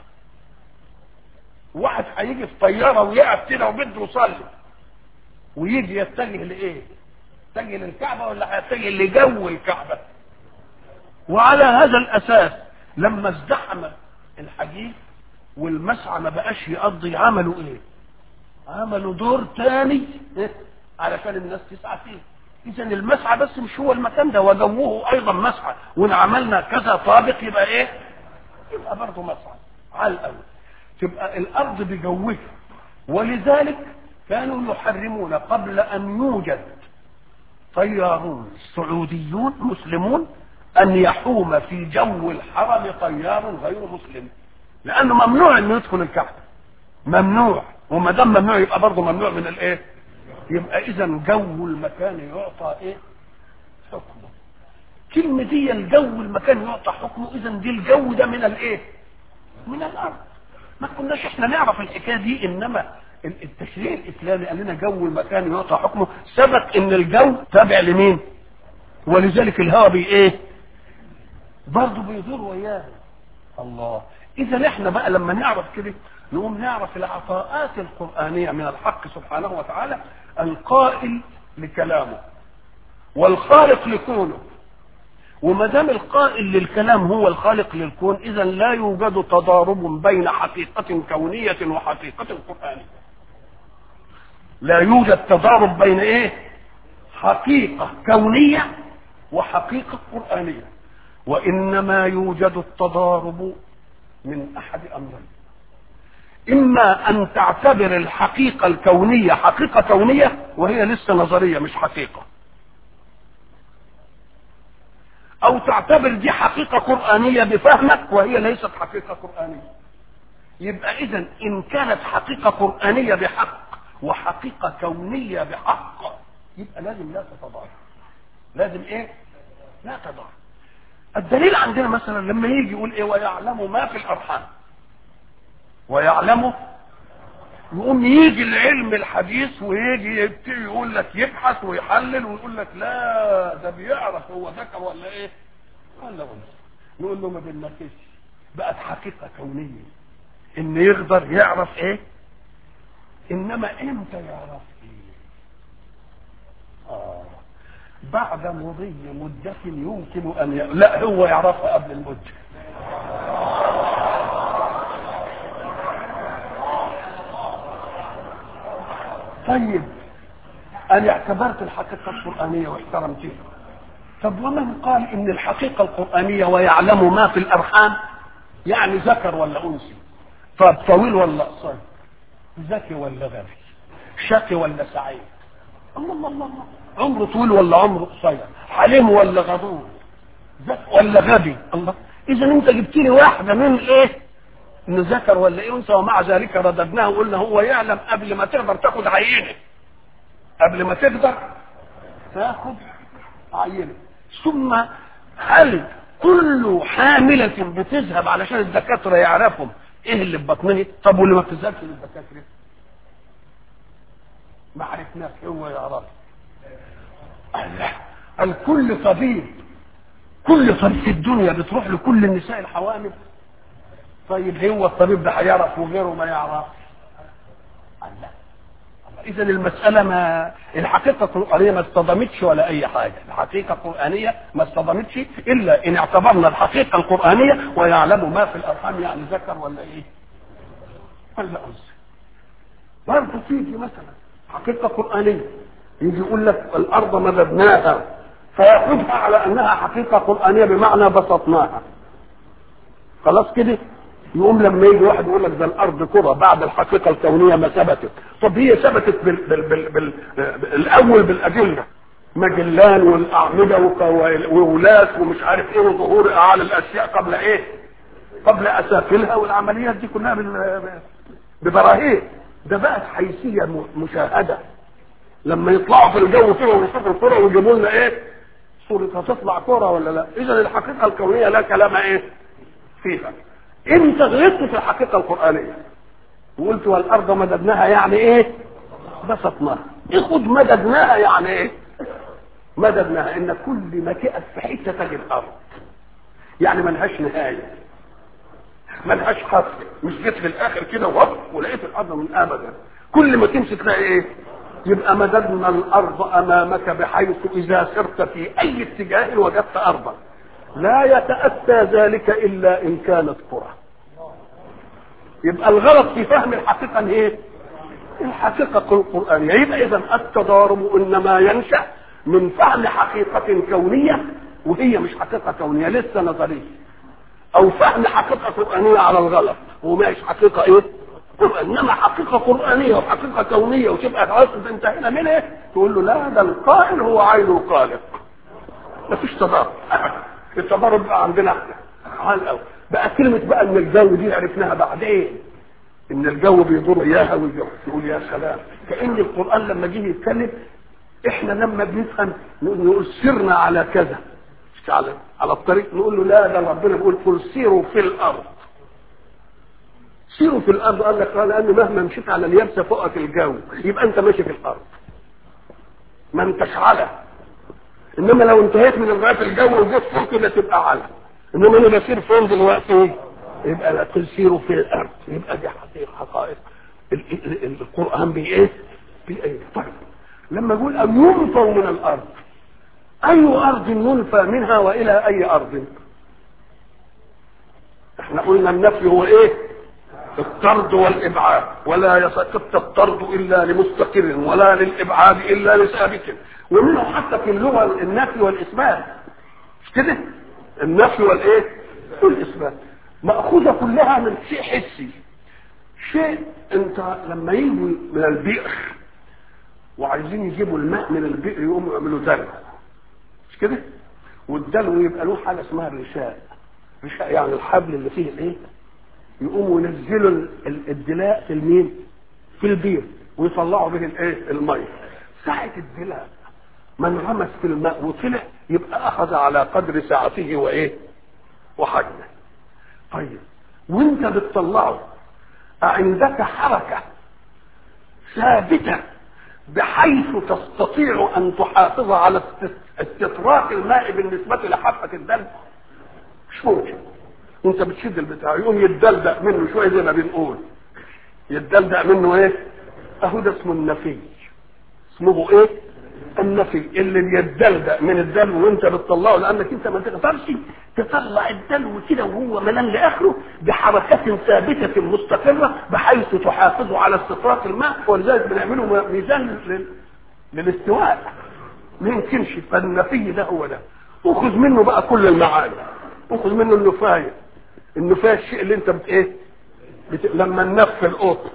واحد هيجي في طيارة ويقف كده وبده يصلي ويجي يتجه لايه؟ يتجه للكعبة ولا هيتجه لجو الكعبة؟ وعلى هذا الاساس لما ازدحم الحديث والمسعى ما بقاش يقضي عملوا ايه عملوا دور تاني إيه؟ علشان الناس تسعى فيه اذا المسعى بس مش هو المكان ده وجوه ايضا مسعى وان عملنا كذا طابق يبقى ايه يبقى برضه مسعى على الاول تبقى الارض بجوها ولذلك كانوا يحرمون قبل ان يوجد طيارون سعوديون مسلمون ان يحوم في جو الحرم طيار غير مسلم لانه ممنوع انه يدخل الكعبه ممنوع وما دام ممنوع يبقى برضه ممنوع من الايه يبقى اذا جو المكان يعطى ايه حكمه كلمة دي الجو المكان يعطى حكمه اذا دي الجو ده من الايه من الارض ما كناش احنا نعرف الحكايه دي انما التشريع الاسلامي قال لنا جو المكان يعطى حكمه سبق ان الجو تابع لمين ولذلك الهواء بي ايه برضه بيدور وياه الله اذا احنا بقى لما نعرف كده نقوم نعرف العطاءات القرآنية من الحق سبحانه وتعالى القائل لكلامه والخالق لكونه وما دام القائل للكلام هو الخالق للكون اذا لا يوجد تضارب بين حقيقة كونية وحقيقة قرآنية لا يوجد تضارب بين ايه حقيقة كونية وحقيقة قرآنية وإنما يوجد التضارب من أحد أمرين إما أن تعتبر الحقيقة الكونية حقيقة كونية وهي لسه نظرية مش حقيقة أو تعتبر دي حقيقة قرآنية بفهمك وهي ليست حقيقة قرآنية يبقى إذا إن كانت حقيقة قرآنية بحق وحقيقة كونية بحق يبقى لازم لا تتضارب لازم إيه؟ لا تضارب الدليل عندنا مثلا لما يجي يقول ايه ويعلم ما في الارحام ويعلمه يقوم يجي العلم الحديث ويجي يبتدي يقول لك يبحث ويحلل ويقول لك لا ده بيعرف هو ذكر ولا ايه ولا انثى نقول له ما بنناقش بقت حقيقه كونيه ان يقدر يعرف ايه انما امتى يعرف ايه اه بعد مضي مدة يمكن أن ي... لا هو يعرفها قبل المدة طيب أنا اعتبرت الحقيقة القرآنية واحترمتها طب ومن قال إن الحقيقة القرآنية ويعلم ما في الأرحام يعني ذكر ولا أنثى طب طويل ولا قصير ذكي ولا غبي شقي ولا سعيد الله الله الله الله عمره طويل ولا عمره قصير حليم ولا غضور ولا غبي الله اذا انت جبت لي واحده من ايه انه ذكر ولا ايه انثى ومع ذلك رددناه وقلنا هو يعلم قبل ما تقدر تاخد عينه قبل ما تقدر تاخد عينه ثم هل كل حاملة بتذهب علشان الدكاترة يعرفوا ايه اللي في بطنها طب واللي ما بتذهبش للدكاترة ما عرفناش هو يعرف الله الكل طبيب كل طبيب في الدنيا بتروح لكل النساء الحوامل طيب هو الطبيب ده هيعرف وغيره ما يعرف قال لا اذا المساله ما الحقيقه القرانيه ما اصطدمتش ولا اي حاجه الحقيقه القرانيه ما اصطدمتش الا ان اعتبرنا الحقيقه القرانيه ويعلم ما في الارحام يعني ذكر ولا ايه ولا انثى برضه تيجي مثلا حقيقه قرانيه يجي يقول لك الارض مددناها فياخذها على انها حقيقه قرانيه بمعنى بسطناها خلاص كده يقوم لما يجي واحد يقول لك ده الارض كره بعد الحقيقه الكونيه ما ثبتت طب هي ثبتت بال بال بال بال الاول بالادله مجلان والاعمده وولاس ومش عارف ايه وظهور اعالي الاشياء قبل ايه قبل اسافلها والعمليات دي كلها ببراهين ده بقت حيثيه مشاهده لما يطلعوا في الجو كده ويشوفوا الكره ويجيبوا لنا ايه صورة هتطلع كرة ولا لا اذا الحقيقة الكونية لا كلام ايه فيها انت غلطت في الحقيقة القرآنية وقلت والارض مددناها يعني ايه بسطناها خد مددناها يعني ايه مددناها ان كل ما تقف في حتة تجد ارض يعني ملهاش نهاية ملهاش خط مش جيت في الاخر كده وهب ولقيت الارض من ابدا كل ما تمشي تلاقي ايه يبقى مددنا الارض امامك بحيث اذا سرت في اي اتجاه وجدت ارضا لا يتاتى ذلك الا ان كانت قرى يبقى الغلط في فهم الحقيقه ايه الحقيقه القرانيه يبقى اذا التضارب انما ينشا من فهم حقيقه كونيه وهي مش حقيقه كونيه لسه نظريه او فهم حقيقه قرانيه على الغلط ومش حقيقه ايه انما حقيقه قرانيه وحقيقه كونيه وتبقى خلاص انتهينا منها تقول له لا ده القائل هو عين الخالق مفيش تضارب التضارب بقى عندنا احنا على الاول بقى كلمه بقى ان الجو دي عرفناها بعدين ان الجو بيدور اياها والجو تقول يا سلام كان القران لما جه يتكلم احنا لما بنفهم نقول سرنا على كذا على على الطريق نقول له لا ده ربنا بيقول قل سيروا في الارض سيروا في الارض قال لك لان مهما مشيت على اليابسه فوقك الجو يبقى انت ماشي في الارض ما انتش على انما لو انتهيت من لغايه الجو وجيت فوق كده تبقى على انما انا بسير فين دلوقتي يبقى لا تسيروا في الارض يبقى دي حقيقه حقائق القران بي ايه بي ايه طيب لما يقول او ينفوا من الارض اي ارض ينفى منها والى اي ارض احنا قلنا النفي هو ايه الطرد والابعاد ولا يسقط الطرد الا لمستقر ولا للابعاد الا لثابت ومنه حتى في اللغه النفي والاثبات مش كده النفي والايه والاثبات ماخوذه كلها من شيء حسي شيء انت لما يجوا من البئر وعايزين يجيبوا الماء من البئر يقوموا يعملوا دلو مش كده والدلو يبقى له حاجه اسمها الرشاء رشاء يعني الحبل اللي فيه الايه يقوموا ينزلوا الدلاء في المين في البير ويطلعوا به الايه الميه ساعه الدلاء من رمس في الماء وطلع يبقى اخذ على قدر سعته وايه وحجمه طيب وانت بتطلعه عندك حركه ثابته بحيث تستطيع ان تحافظ على استطراق الماء بالنسبه لحبه الدلو مش ممكن انت بتشد البتاع يقوم يتدلدق منه شويه زي ما بنقول يتدلدق منه ايه اهو ده اسمه النفي اسمه ايه النفي اللي بيتدلدق من الدلو وانت بتطلعه لانك انت ما تقدرش تطلع الدلو كده وهو ملان لاخره بحركات ثابته مستقره بحيث تحافظ على استطراق الماء ولذلك بنعمله ميزان لل... للاستواء ما يمكنش فالنفي ده هو ده اخذ منه بقى كل المعاني اخذ منه النفايه النفايه الشيء اللي انت بت ايه بت... لما ننفي القط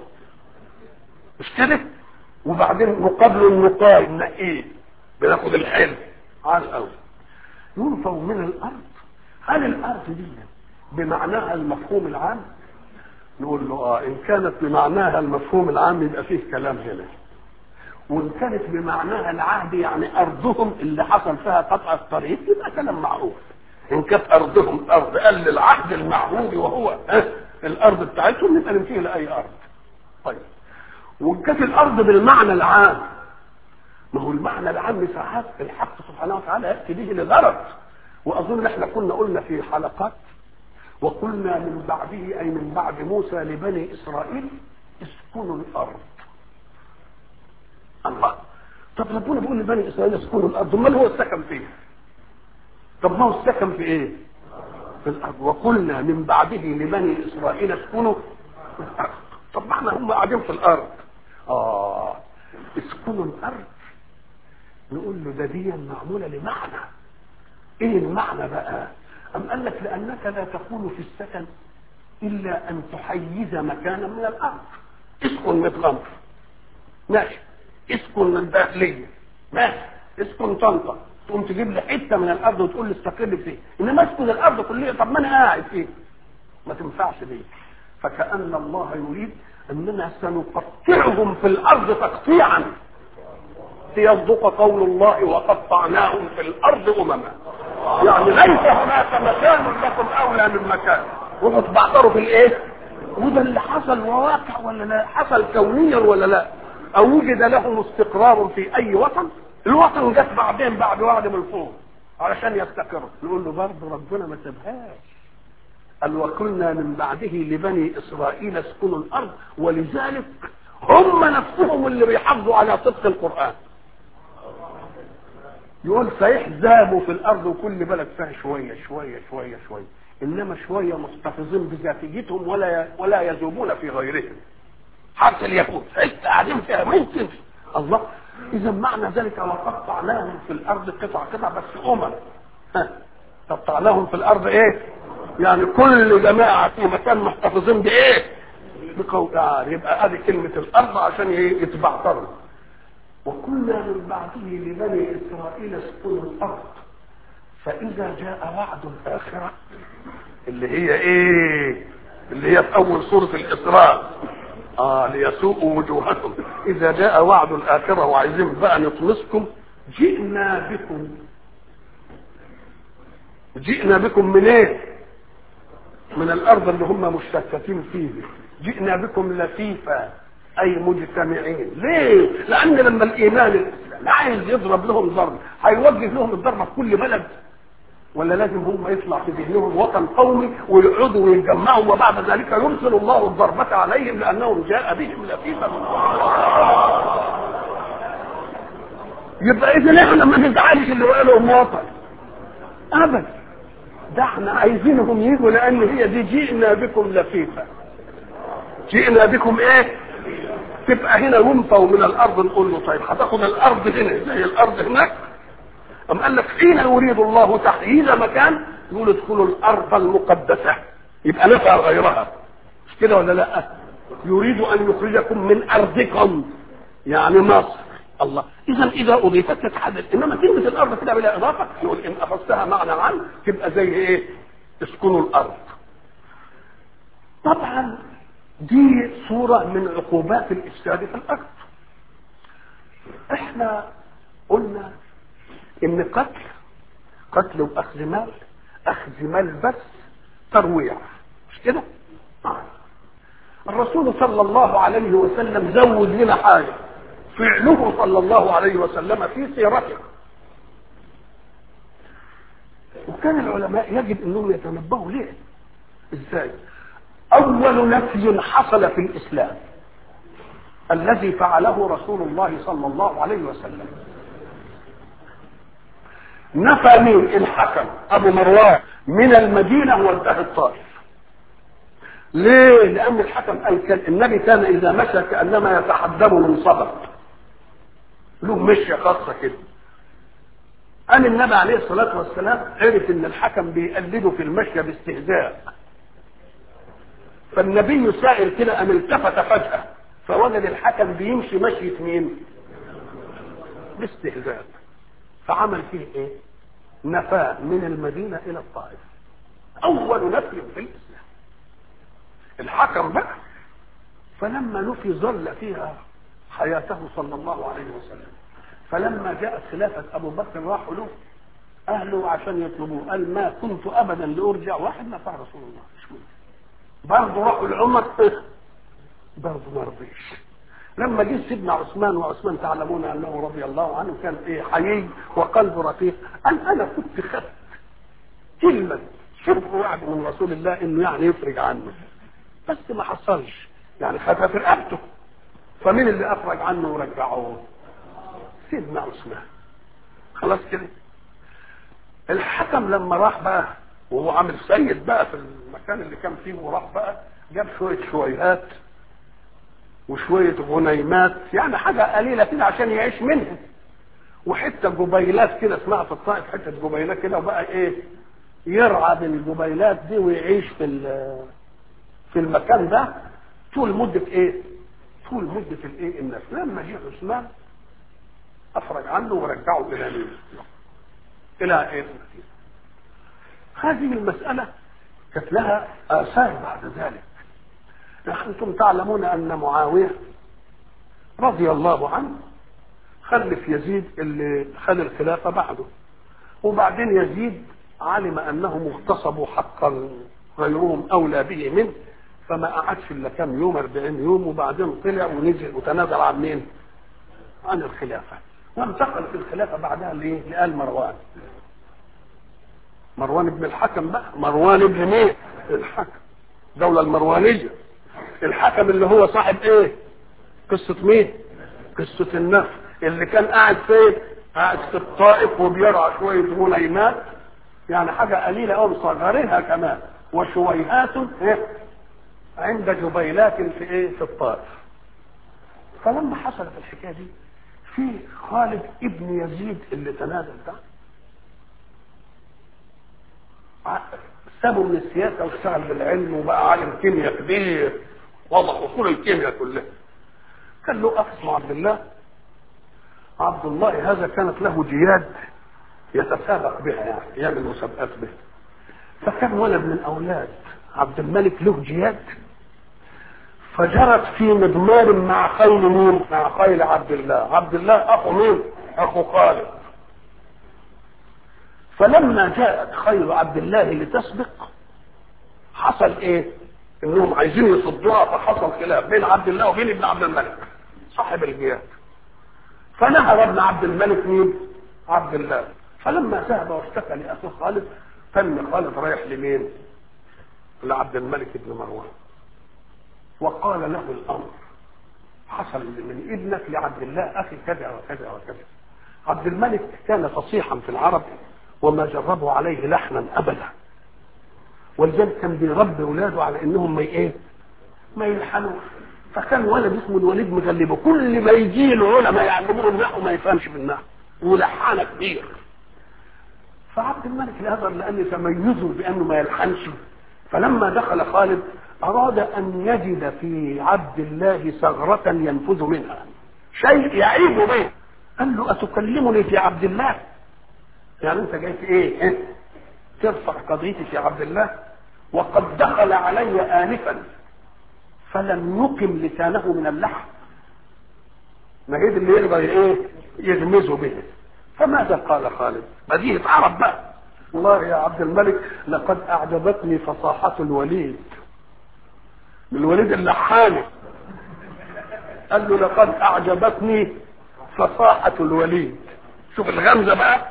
مش كده وبعدين مقابله النقاي نقيه بناخد الحلم على الاول ينفوا من الارض هل الارض دي بمعناها المفهوم العام نقول له اه ان كانت بمعناها المفهوم العام يبقى فيه كلام هنا وان كانت بمعناها العهد يعني ارضهم اللي حصل فيها قطع الطريق يبقى كلام معقول ان كانت ارضهم ارض قال للعهد المعهود وهو الارض بتاعتهم يبقى نمشي لاي ارض طيب وان كانت الارض بالمعنى العام ما هو المعنى العام ساعات الحق سبحانه وتعالى ياتي به لغرض واظن احنا كنا قلنا في حلقات وقلنا من بعده أي من بعد موسى لبني إسرائيل اسكنوا الأرض الله طب ربنا بيقول لبني إسرائيل اسكنوا الأرض امال هو السكن فين طب ما هو السكن في إيه في الأرض وقلنا من بعده لبني إسرائيل اسكنوا في الأرض طب ما احنا هم قاعدين في الأرض آه اسكنوا الأرض نقول له ده دي معمولة لمعنى ايه المعنى بقى أم قال لك لأنك لا تكون في السكن إلا أن تحيز مكانا من الأرض اسكن متغمر ماشي اسكن من الداخلية ماشي اسكن طنطا تقوم تجيب لي حتة من الأرض وتقول لي استقر فيه إنما اسكن الأرض كلها طب ما أنا قاعد فيه ما تنفعش دي فكأن الله يريد أننا سنقطعهم في الأرض تقطيعا ليصدق قول الله وقطعناهم في الأرض أمما يعني ليس هناك مكان لكم أولى من مكان روحوا تبعتروا في الإيه؟ وده اللي حصل وواقع ولا لا؟ حصل كونيا ولا لا؟ أو وجد لهم استقرار في أي وطن؟ الوطن جت بعدين بعد وعد من فوق علشان يستقروا نقول له برضه ربنا ما سابهاش قال وقلنا من بعده لبني اسرائيل اسكنوا الارض ولذلك هم نفسهم اللي بيحافظوا على صدق القران يقول صحيح ذابوا في الارض وكل بلد فيها شويه شويه شويه شويه انما شويه محتفظين بذاتيتهم ولا ولا يذوبون في غيرهم حتى اليهود حتى قاعدين فيها ممكن الله اذا معنى ذلك وقطعناهم في الارض قطع قطع بس امم ها قطعناهم في الارض ايه يعني كل جماعه في مكان محتفظين بايه بقول يعني يبقى ادي كلمه الارض عشان يتبعتروا وكنا من بعده لبني اسرائيل اسكنوا الارض فاذا جاء وعد الاخره اللي هي ايه اللي هي في اول سوره الاسراء اه ليسوءوا وجوهكم اذا جاء وعد الاخره وعايزين بقى نطمسكم جئنا بكم جئنا بكم من ايه من الارض اللي هم مشتتين فيه جئنا بكم لفيفا اي مجتمعين ليه لان لما الايمان الاسلام عايز يضرب لهم ضرب هيوجه لهم الضربه في كل بلد ولا لازم هم يطلع في ذهنهم وطن قومي ويقعدوا ويتجمعوا وبعد ذلك يرسل الله الضربة عليهم لأنهم جاء بهم لفيفا من يبقى إذا احنا ما نزعلش اللي قالوا وطن أبدا ده احنا عايزينهم يجوا لأن هي دي جئنا بكم لفيفا جئنا بكم ايه؟ تبقى هنا ينفوا من الأرض نقول له طيب هتاخد الأرض هنا زي الأرض هناك أم قال لك حين يريد الله تحييز مكان يقول ادخلوا الأرض المقدسة يبقى نفع غيرها مش كده ولا لا يريد أن يخرجكم من أرضكم يعني مصر الله إذا إذا أضيفت تتحدث إنما كلمة الأرض كده بلا إضافة يقول إن أخذتها معنى عام تبقى زي إيه اسكنوا الأرض طبعا دي صورة من عقوبات الإفساد في الأرض احنا قلنا ان قتل قتل واخذ مال اخذ مال بس ترويع مش كده آه. الرسول صلى الله عليه وسلم زود لنا حاجه فعله صلى الله عليه وسلم في سيرته وكان العلماء يجب انهم يتنبهوا ليه ازاي اول نفي حصل في الاسلام الذي فعله رسول الله صلى الله عليه وسلم نفى مين الحكم ابو مروان من المدينه وانتهى الطائف ليه لان الحكم قال كان النبي كان اذا مشى كانما يتحدب من صدر له مشيه خاصه كده قال النبي عليه الصلاه والسلام عرف ان الحكم بيقلده في المشيه باستهزاء فالنبي سائر كده ام التفت فجاه فوجد الحكم بيمشي مشيه مين باستهزاء فعمل فيه ايه نفى من المدينة إلى الطائف أول نفي في الإسلام الحكم بقى فلما نفي ظل فيها حياته صلى الله عليه وسلم فلما جاءت خلافة أبو بكر راحوا له أهله عشان يطلبوه قال ما كنت أبدا لأرجع واحد نفع رسول الله مش ممكن برضه راحوا لعمر برضه ما رضيش لما جه سيدنا عثمان وعثمان تعلمون انه رضي الله عنه كان ايه حيي وقلبه رقيق قال انا كنت خدت كلمه شبه وعد من رسول الله انه يعني يفرج عنه بس ما حصلش يعني خدها في رقبته فمين اللي افرج عنه ورجعوه سيدنا عثمان خلاص كده الحكم لما راح بقى وهو عامل سيد بقى في المكان اللي كان فيه وراح بقى جاب شويه شويهات وشويه غنيمات يعني حاجه قليله كده عشان يعيش منها وحته جبيلات كده اسمها في الطائف حته جبيلات كده وبقى ايه يرعى بالجبيلات دي ويعيش في في المكان ده طول مده ايه؟ طول مده الايه؟ الناس لما جه عثمان افرج عنه ورجعه الى مين؟ الى ايه؟ هذه المساله كانت لها اثار بعد ذلك انتم تعلمون ان معاويه رضي الله عنه خلف يزيد اللي خد الخلافه بعده وبعدين يزيد علم انهم اغتصبوا حقا غيرهم اولى به منه فما قعدش الا كام يوم 40 يوم وبعدين طلع ونزل وتنازل عن مين؟ عن الخلافه وانتقل في الخلافه بعدها لايه؟ لآل مروان مروان بن الحكم بقى مروان بن مين؟ الحكم الدوله المروانيه الحكم اللي هو صاحب ايه؟ قصه مين؟ قصه النفس اللي كان قاعد فين؟ قاعد في الطائف وبيرعى شويه غنيمات يعني حاجه قليله قوي مصغرينها كمان وشويهات إيه؟ عند جبيلات في ايه؟ في الطائف. فلما حصلت الحكايه دي في خالد ابن يزيد اللي تنازل ده سابه من السياسه واشتغل بالعلم وبقى عالم كيمياء كبير وضع اصول الكيمياء كلها. كان له اخ اسمه عبد الله عبد الله هذا كانت له جياد يتسابق بها يعني يعمل مسابقات بها فكان ولد من اولاد عبد الملك له جياد فجرت في مضمار مع خيل مين؟ مع خيل عبد الله، عبد الله اخو مين؟ اخو خالد. فلما جاءت خيل عبد الله لتسبق حصل ايه؟ انهم عايزين يصدوها فحصل خلاف بين عبد الله وبين ابن عبد الملك صاحب الجياد. فنهر ابن عبد الملك مين؟ عبد الله. فلما ذهب واشتكى لاخيه خالد تم خالد رايح لمين؟ لعبد الملك بن مروان. وقال له الامر حصل من ابنك لعبد الله اخي كذا وكذا وكذا عبد الملك كان فصيحا في العرب وما جربوا عليه لحنا ابدا ولذلك كان بيربي اولاده على انهم ما ايه ما يلحنوش فكان ولد اسمه الوليد مغلبه كل ما يجي العلماء يعلموه النحو ما يفهمش في النحو ولحانه كبير فعبد الملك الهذا لان تميزه بانه ما يلحنش فلما دخل خالد أراد أن يجد في عبد الله ثغرة ينفذ منها شيء يعيب به قال له أتكلمني في عبد الله يعني أنت جاي في إيه, إيه؟ ترفع قضيتي في عبد الله وقد دخل علي آنفا فلم يقم لسانه من اللحم ما هي اللي يقدر ايه يغمزه به فماذا قال خالد بديهة عرب بقى والله يا عبد الملك لقد أعجبتني فصاحة الوليد الوليد اللحاني قال له لقد اعجبتني فصاحة الوليد شوف الغمزة بقى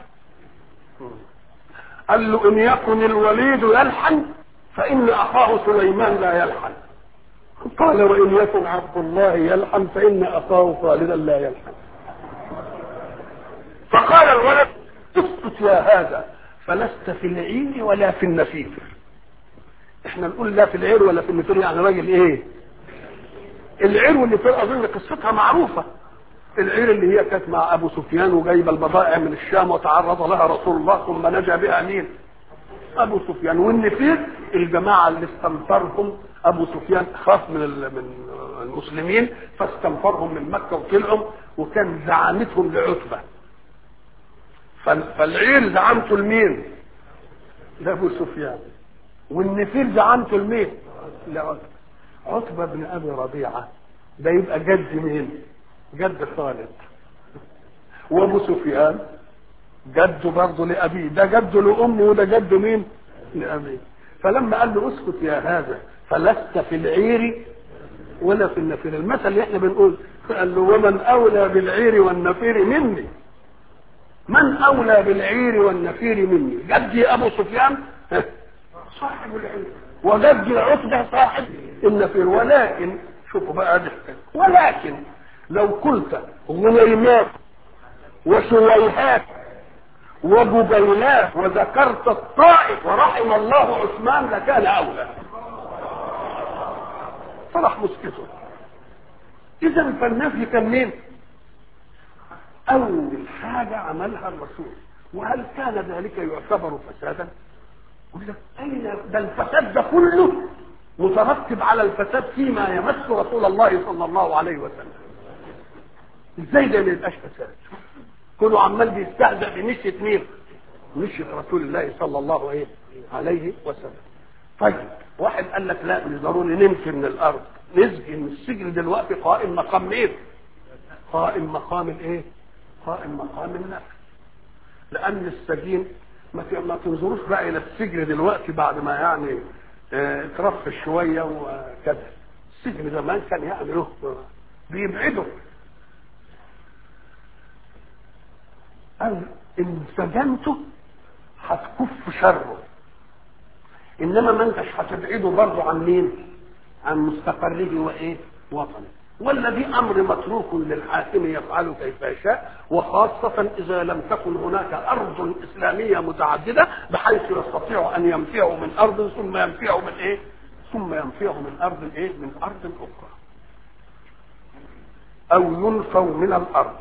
قال له ان يكن الوليد يلحن فان اخاه سليمان لا يلحن قال وان يكن عبد الله يلحن فان اخاه خالدا لا يلحن فقال الولد اسكت يا هذا فلست في العين ولا في النفير احنا نقول لا في العير ولا في النفير يعني راجل ايه العير والنفير اظن قصتها معروفه العير اللي هي كانت مع ابو سفيان وجايبه البضائع من الشام وتعرض لها رسول الله ثم نجا بها مين ابو سفيان والنفير الجماعه اللي استنفرهم ابو سفيان خاف من من المسلمين فاستنفرهم من مكه وطلعوا وكان زعامتهم لعتبه فالعير زعامته لمين؟ لابو سفيان والنفير زعامته لمين؟ لعتبه عتبه بن ابي ربيعه ده يبقى جد مين؟ جد خالد وابو سفيان جده برضه لابيه ده جده لامه وده جده مين؟ لابيه فلما قال له اسكت يا هذا فلست في العير ولا في النفير المثل اللي احنا بنقول قال له ومن اولى بالعير والنفير مني من اولى بالعير والنفير مني جدي ابو سفيان صاحب العلم وجد العقدة صاحب النفير ولكن شوفوا بقى ده ولكن لو قلت غنيمات وسويهات وجبينات وذكرت الطائف ورحم الله عثمان لكان اولى صلح مسكته اذا فالنفي كان مين اول حاجه عملها الرسول وهل كان ذلك يعتبر فسادا يقول لك اين ده الفساد ده كله مترتب على الفساد فيما يمس رسول الله صلى الله عليه وسلم ازاي ده ما يبقاش فساد كله عمال بيستهزأ بمشية مين مشية رسول الله صلى الله عليه عليه وسلم طيب واحد قال لك لا مش ضروري نمشي من الارض نسجن السجن دلوقتي قائم مقام مين قائم مقام الايه قائم مقام النفس لان السجين ما ت- ما تنظروش بقى الى السجن دلوقتي بعد ما يعني اه، اترفش شويه وكذا السجن زمان كان يعني له بيبعده قال ان سجنته هتكف شره انما ما انتش هتبعده برضه عن مين عن مستقره وايه وطنه والذي امر متروك للحاكم يفعل كيف يشاء وخاصة اذا لم تكن هناك ارض اسلامية متعددة بحيث يستطيع ان ينفعه من ارض ثم ينفعه من ايه ثم ينفعه من ارض ايه من ارض اخرى او ينفوا من الارض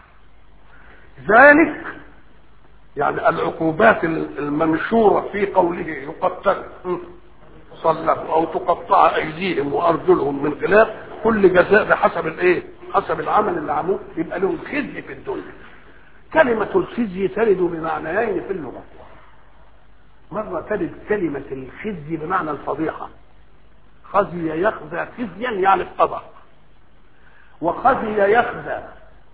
ذلك يعني العقوبات المنشورة في قوله يقتل صلبوا او تقطع ايديهم وارجلهم من خلاف كل جزاء بحسب الايه حسب العمل اللي عملوه يبقى لهم خزي في الدنيا كلمة الخزي ترد بمعنيين في اللغة مرة ترد كلمة الخزي بمعنى الفضيحة خزي يخزى خزيا يعني افتضح وخزي يخزى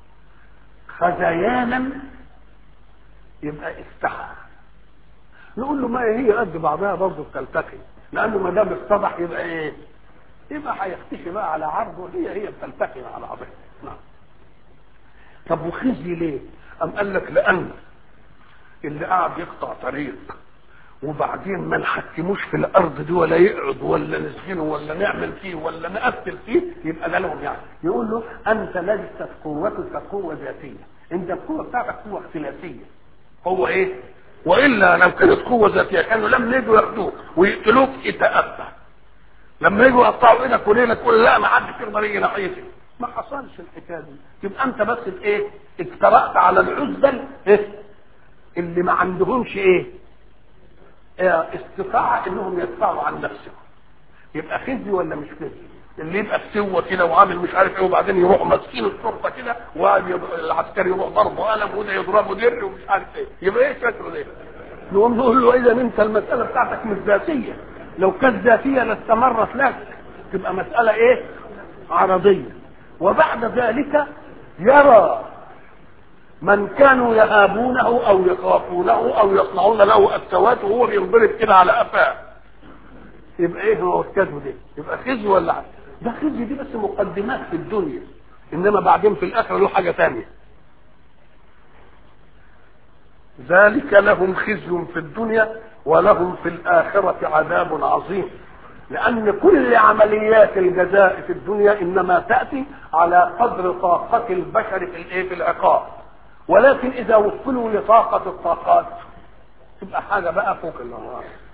خزيانا يبقى استحى نقول له ما هي قد بعضها برضه بتلتقي لانه ما دام اتضح يبقى ايه؟ يبقى هيختفي بقى على عرضه هي هي بتلتقي مع بعضها نعم طب وخزي ليه؟ أم قال لك لأن اللي قاعد يقطع طريق وبعدين ما نحكموش في الارض دي ولا يقعد ولا نسجنه ولا نعمل فيه ولا نقتل فيه يبقى ده لهم يعني يقول له انت ليست قوتك قوه ذاتيه انت القوه بتاعتك قوه اختلافيه هو ايه والا لو كانت قوه ذاتيه كانوا لما يجوا ياخدوك ويقتلوك يتأبى لما يجوا يقطعوا ايدك وليلك تقول لا ما حدش يقدر يجي ناحيتي ما حصلش الحكايه دي تبقى انت بس ايه اجترأت على العزل ايه اللي ما عندهمش ايه اه استطاعة انهم يدفعوا عن نفسهم يبقى خزي ولا مش خزي اللي يبقى بسوة كده وعامل مش عارف ايه وبعدين يروح ماسكين الشرطة كده والعسكري يروح ضربه قلم وده يضربه در ومش عارف ايه يبقى ايه شكله ده نقوم نقول له اذا انت المسألة بتاعتك مش ذاتية لو كانت ذاتية لاستمرت لك تبقى مسألة ايه عرضية وبعد ذلك يرى من كانوا يهابونه او يخافونه او يصنعون له السوات وهو بينضرب كده على قفاه يبقى ايه هو الكذب ده يبقى خزي ولا عدل. ده خزي دي بس مقدمات في الدنيا انما بعدين في الاخره له حاجه ثانيه ذلك لهم خزي في الدنيا ولهم في الآخرة عذاب عظيم لأن كل عمليات الجزاء في الدنيا إنما تأتي على قدر طاقة البشر في الإيه في العقاب ولكن إذا وصلوا لطاقة الطاقات تبقى حاجة بقى فوق الأنوار